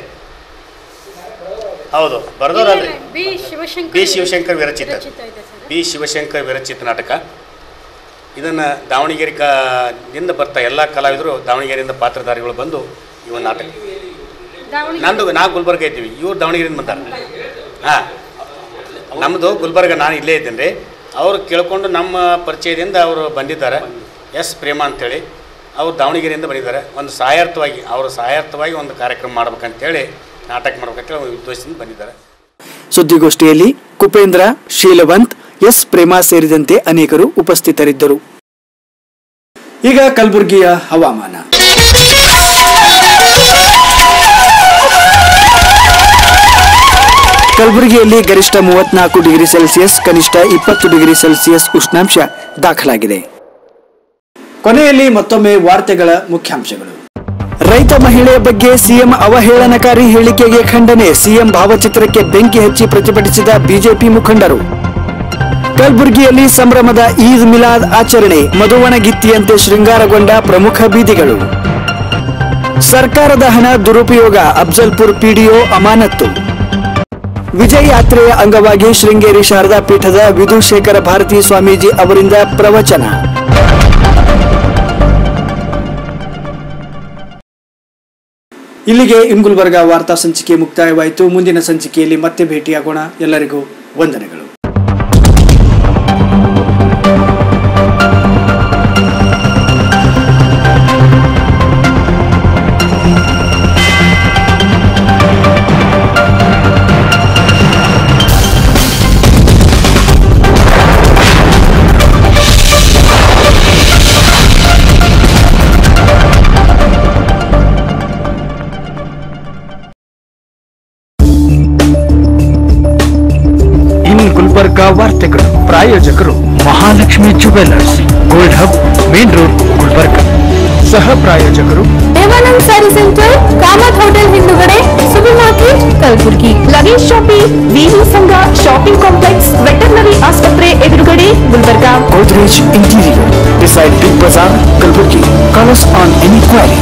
ಹೌದು ಬರೆದವ್ರಲ್ರಿ ಬಿ ಶಿವಶಂಕರ್ ಬಿ ಶಿವಶಂಕರ್ ವಿರಚಿತ ವಿರಚಿತ ಇದೆ ಸರ್. ಬಿ ಶಿವಶಂಕರ್ ವಿರಚಿತ ನಾಟಕ ಇದನ್ನು ದಾವಣಗೆರೆ ಕ ದಿಂದ ಬರ್ತಾ ಎಲ್ಲ ಕಲಾವಿದರು ದಾವಣಗೆರೆಯಿಂದ ಪಾತ್ರಧಾರಿಗಳು ಬಂದು ಈ ಒಂದು ನಾಟಕ ದಾವಣಗೆರೆ ನಂದು ನಾವು ಗುಲ್ಬರ್ಗ ಇದ್ದೀವಿ ಇವ್ರು ದಾವಣಗೆರೆಯಿಂದ ಬಂದಾರೆ ಹಾಂ ನಮ್ಮದು ಗುಲ್ಬರ್ಗ ನಾನು ಇಲ್ಲೇ ಇದ್ದೇನೆ ರೀ ಅವ್ರು ಕೇಳ್ಕೊಂಡು ನಮ್ಮ ಪರಿಚಯದಿಂದ ಅವರು ಬಂದಿದ್ದಾರೆ ಎಸ್ ಪ್ರೇಮ ಅಂತೇಳಿ ಅವ್ರು ದಾವಣಗೆರೆಯಿಂದ ಬಂದಿದ್ದಾರೆ ಒಂದು ಸಹಾಯಾರ್ಥವಾಗಿ ಅವರು ಸಹಾಯಾರ್ಥವಾಗಿ ಒಂದು ಕಾರ್ಯಕ್ರಮ ಮಾಡ್ಬೇಕಂತೇಳಿ ನಾಟಕ ಮಾಡ್ಬೇಕಂತೇಳಿ ಒಂದು ಉದ್ದೇಶದಿಂದ ಬಂದಿದ್ದಾರೆ ಸುದ್ದಿಗೋಷ್ಠಿಯಲ್ಲಿ ಕುಪೇಂದ್ರ ಶೀಲವಂತ್ ಎಸ್ ಪ್ರೇಮಾ ಸೇರಿದಂತೆ ಅನೇಕರು ಉಪಸ್ಥಿತರಿದ್ದರು ಈಗ ಕಲಬುರಗಿಯ ಹವಾಮಾನ ಕಲಬುರಗಿಯಲ್ಲಿ ಗರಿಷ್ಠ ಮೂವತ್ನಾಲ್ಕು ಡಿಗ್ರಿ ಸೆಲ್ಸಿಯಸ್ ಕನಿಷ್ಠ ಇಪ್ಪತ್ತು ಡಿಗ್ರಿ ಸೆಲ್ಸಿಯಸ್ ಉಷ್ಣಾಂಶ ದಾಖಲಾಗಿದೆ ಕೊನೆಯಲ್ಲಿ ಮತ್ತೊಮ್ಮೆ ವಾರ್ತೆಗಳ ಮುಖ್ಯಾಂಶಗಳು ರೈತ ಮಹಿಳೆಯ ಬಗ್ಗೆ ಸಿಎಂ ಅವಹೇಳನಕಾರಿ ಹೇಳಿಕೆಗೆ ಖಂಡನೆ ಸಿಎಂ ಭಾವಚಿತ್ರಕ್ಕೆ ಬೆಂಕಿ ಹಚ್ಚಿ ಪ್ರತಿಭಟಿಸಿದ ಬಿಜೆಪಿ ಮುಖಂಡರು ಕಲಬುರಗಿಯಲ್ಲಿ ಸಂಭ್ರಮದ ಈದ್ ಮಿಲಾದ್ ಆಚರಣೆ ಮಧುವಣಗಿತ್ತಿಯಂತೆ ಶೃಂಗಾರಗೊಂಡ ಪ್ರಮುಖ ಬೀದಿಗಳು ಸರ್ಕಾರದ ಹಣ ದುರುಪಯೋಗ ಅಫ್ಜಲ್ಪುರ್ ಪಿಡಿಒ ಅಮಾನತ್ತು ವಿಜಯ ಯಾತ್ರೆಯ ಅಂಗವಾಗಿ ಶೃಂಗೇರಿ ಶಾರದಾ ಪೀಠದ ವಿಧುಶೇಖರ ಭಾರತಿ ಸ್ವಾಮೀಜಿ ಅವರಿಂದ ಪ್ರವಚನ ಇಲ್ಲಿಗೆ ಇನ್ ಗುಲ್ಬರ್ಗ ವಾರ್ತಾ ಸಂಚಿಕೆ ಮುಕ್ತಾಯವಾಯಿತು ಮುಂದಿನ ಸಂಚಿಕೆಯಲ್ಲಿ ಮತ್ತೆ ಭೇಟಿಯಾಗೋಣ ಎಲ್ಲರಿಗೂ ವಂದನೆಗಳು ಇನ್ ಗುಲ್ಬರ್ಗ ವಾರ್ತೆಗಳು ಪ್ರಾಯೋಜಕರು Mahalakshmi jewellers gold hub main road Gulbarga ಸಹ ಪ್ರಾಯೋಜಕರು ದೇವಾನಂದ್ ಸ್ಯಾರಿ ಸೆಂಟರ್ ಕಾಮತ್ ಹೋಟೆಲ್ ಹಿಂದುಗಡೆ super market Kalaburagi luggage shopping ವಿವಿ ಸಂಘ ಶಾಪಿಂಗ್ ಕಾಂಪ್ಲೆಕ್ಸ್ ವೆಟರ್ನರಿ ಆಸ್ಪತ್ರೆ ಎದುರುಗಡೆ Gulbarga Godrej Interior beside Big Bazaar, Kalburgi. Call us on any query.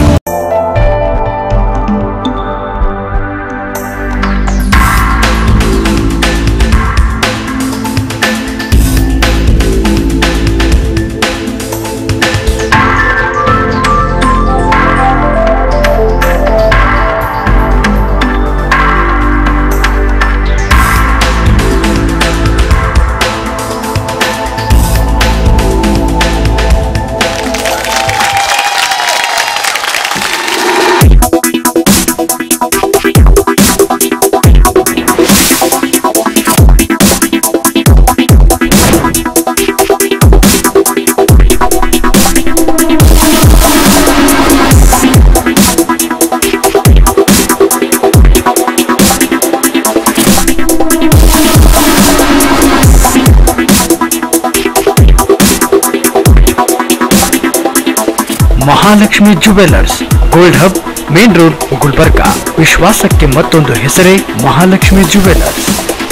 Mahalakshmi jewellers gold hub main road Gulbarga ವಿಶ್ವಾಸಕ್ಕೆ ಮತ್ತೊಂದು ಹೆಸರೇ ಮಹಾಲಕ್ಷ್ಮಿ ಜುವೆಲ್ಲರ್ಸ್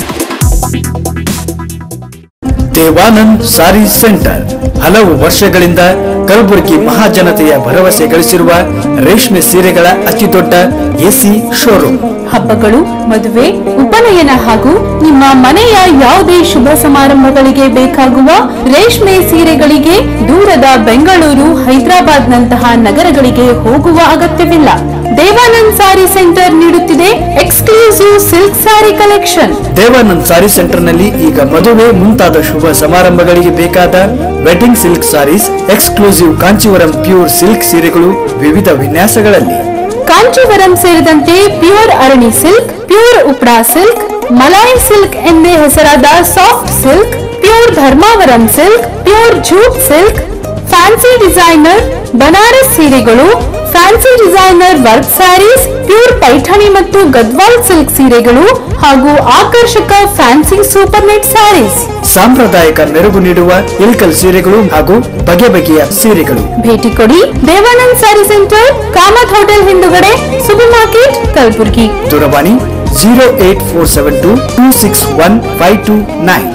ದೇವಾನಂದ್ ಸಾರಿ centre ಹಲವು ವರ್ಷಗಳಿಂದ ಕಲಬುರಗಿ ಮಹಾಜನತೆಯ ಭರವಸೆ ಗಳಿಸಿರುವ ರೇಷ್ಮೆ ಸೀರೆಗಳ ಅತಿದೊಡ್ಡ ಎಸಿ ಶೋರೂಮ್ ಹಬ್ಬಗಳು ಮದುವೆ ಉಪನಯನ ಹಾಗೂ ನಿಮ್ಮ ಮನೆಯ ಯಾವುದೇ ಶುಭ ಸಮಾರಂಭಗಳಿಗೆ ಬೇಕಾಗುವ ರೇಷ್ಮೆ ಸೀರೆಗಳಿಗೆ ದೂರದ ಬೆಂಗಳೂರು ಹೈದರಾಬಾದ್ ನಂತಹ ನಗರಗಳಿಗೆ ಹೋಗುವ ಅಗತ್ಯವಿಲ್ಲ ದೇವಾನಂದ್ ಸಾರಿ ಸೆಂಟರ್ ನೀಡುತ್ತಿದೆ ಎಕ್ಸ್ಕ್ಲೂಸಿವ್ ಸಿಲ್ಕ್ ಸಾರಿ ಕಲೆಕ್ಷನ್ ದೇವಾನಂದ್ ಸಾರಿ ಸೆಂಟರ್ ನಲ್ಲಿ ಈಗ ಮದುವೆ ಮುಂತಾದ ಶುಭ ಸಮಾರಂಭಗಳಿಗೆ ಬೇಕಾದ wedding silk saris exclusive Kanchivaram pure silk ಸೀರೆಗಳು ವಿವಿಧ ವಿನ್ಯಾಸಗಳಲ್ಲಿ ಕಾಂಚೀವರಂ ಸೇರಿದಂತೆ pure Arani silk pure ಉಪ್ರಾ silk malai silk ಎಂದೇ ಹೆಸರಾದ soft silk pure Dharmavaram silk pure jute silk fancy designer Banaras ಸೀರೆಗಳು fancy designer work saris pure Paithani ಮತ್ತು ಗದ್ವಾಲ್ ಸಿಲ್ಕ್ ಸೀರೆಗಳು ಹಾಗೂ ಆಕರ್ಷಕ ಫ್ಯಾನ್ಸಿ ಸೂಪರ್ ನೆಟ್ ಸ್ಯಾರೀಸ್ ಸಾಂಪ್ರದಾಯಿಕ ಮೆರುಗು ನೀಡುವ ಇಲ್ಕಲ್ ಸೀರೆಗಳು ಹಾಗೂ ಬಗೆ ಬಗೆಯ ಸೀರೆಗಳು ಭೇಟಿ ಕೊಡಿ ದೇವಾನಂದ್ ಸ್ಯಾರಿ ಸೆಂಟರ್ ಕಾಮತ್ ಹೋಟೆಲ್ ಹಿಂದುಗಡೆ ಸೂಪರ್ ಮಾರ್ಕೆಟ್ ಕಲಬುರಗಿ ದೂರವಾಣಿ zero eight four seven two two six one five two nine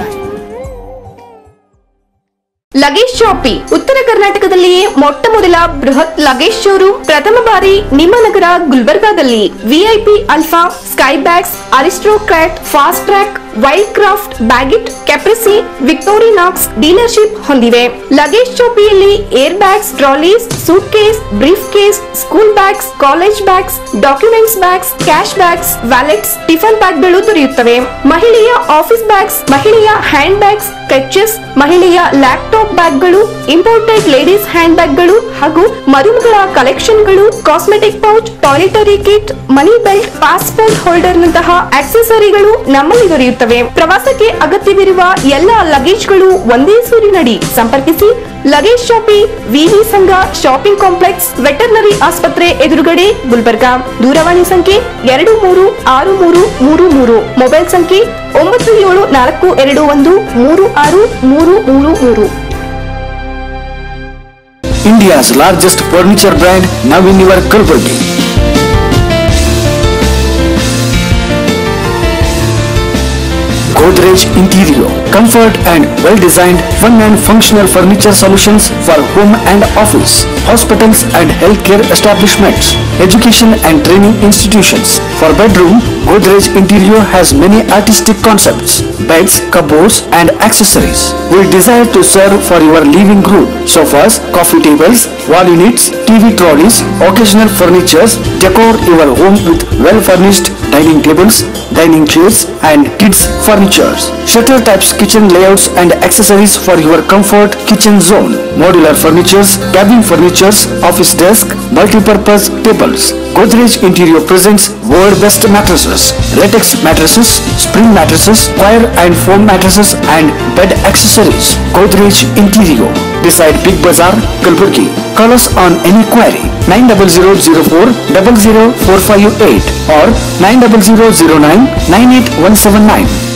luggage shoppe ಉತ್ತರ ಕರ್ನಾಟಕದಲ್ಲಿಯೇ ಮೊಟ್ಟ ಮೊದಲ ಬೃಹತ್ ಲಗೇಜ್ ಶೋರೂಮ್ ಪ್ರಥಮ ಬಾರಿ ನಿಮ್ಮ ನಗರ ಗುಲ್ಬರ್ಗಾದಲ್ಲಿ VIP alpha sky bags Aristocrat fast track Wildcraft Baggit Caprese Victorinox dealership ಹೊಂದಿವೆ ಲಗೇಜ್ ಶಾಪಿಯಲ್ಲಿ air bags trolleys suitcase briefcase school bags college bags documents bags cash bags wallets tiffin ಬ್ಯಾಗ್ಗಳು ದೊರೆಯುತ್ತವೆ ಮಹಿಳೆಯ ಆಫೀಸ್ ಬ್ಯಾಗ್ಸ್ ಮಹಿಳೆಯ hand bags clutches ಮಹಿಳೆಯ laptop ಬ್ಯಾಗ್ಗಳು imported ladies hand ಬ್ಯಾಗ್ಗಳು ಹಾಗೂ ಮರುಮಗಳ ಕಲೆಕ್ಷನ್ಗಳು cosmetic pouch toiletry kit money belt passport holder ನಂತಹ ಆಕ್ಸೆಸರಿಗಳು ನಮ್ಮಲ್ಲಿ ದೊರೆಯುತ್ತವೆ ಪ್ರವಾಸಕ್ಕೆ ಅಗತ್ಯವಿರುವ ಎಲ್ಲ ಲಗೇಜ್ಗಳು ಒಂದೇ ಸೂರಿನಡಿ ಸಂಪರ್ಕಿಸಿ ಲಗೇಜ್ ಶಾಪಿ ವಿವಿ ಸಂಘ ಶಾಪಿಂಗ್ ಕಾಂಪ್ಲೆಕ್ಸ್ ವೆಟರ್ನರಿ ಆಸ್ಪತ್ರೆ ಎದುರುಗಡೆ ಗುಲ್ಬರ್ಗಾ ದೂರವಾಣಿ ಸಂಖ್ಯೆ ಎರಡು ಮೂರು ಆರು ಮೂರು ಮೂರು ಮೂರು ಮೊಬೈಲ್ ಸಂಖ್ಯೆ ಒಂಬತ್ತು ಏಳು ನಾಲ್ಕು ಎರಡು ಒಂದು ಮೂರು ಆರು ಮೂರು ಮೂರು ಮೂರು India's largest furniture brand now in your Kalburgi. Godrej Interior, comfort and well-designed, fun and functional furniture solutions for home and office, hospitals and healthcare establishments, education and training institutions. For bedroom, Godrej Interior has many artistic concepts, beds, cupboards and accessories. We desire to serve for your living room, sofas, coffee tables, wall units, TV trolleys, occasional furnitures, decor your home with well-furnished dining tables, dining chairs and kids furnitures. Shutter types kitchen layouts and accessories for your comfort kitchen zone. Modular furnitures, cabin furnitures, office desk, multi-purpose tables. Godrej Interior presents world best mattresses, latex mattresses, spring mattresses, wire and foam mattresses and bed accessories. Godrej Interior beside Big Bazaar, Kalburgi. Call us on any query 90004 00458 or 90009 98179.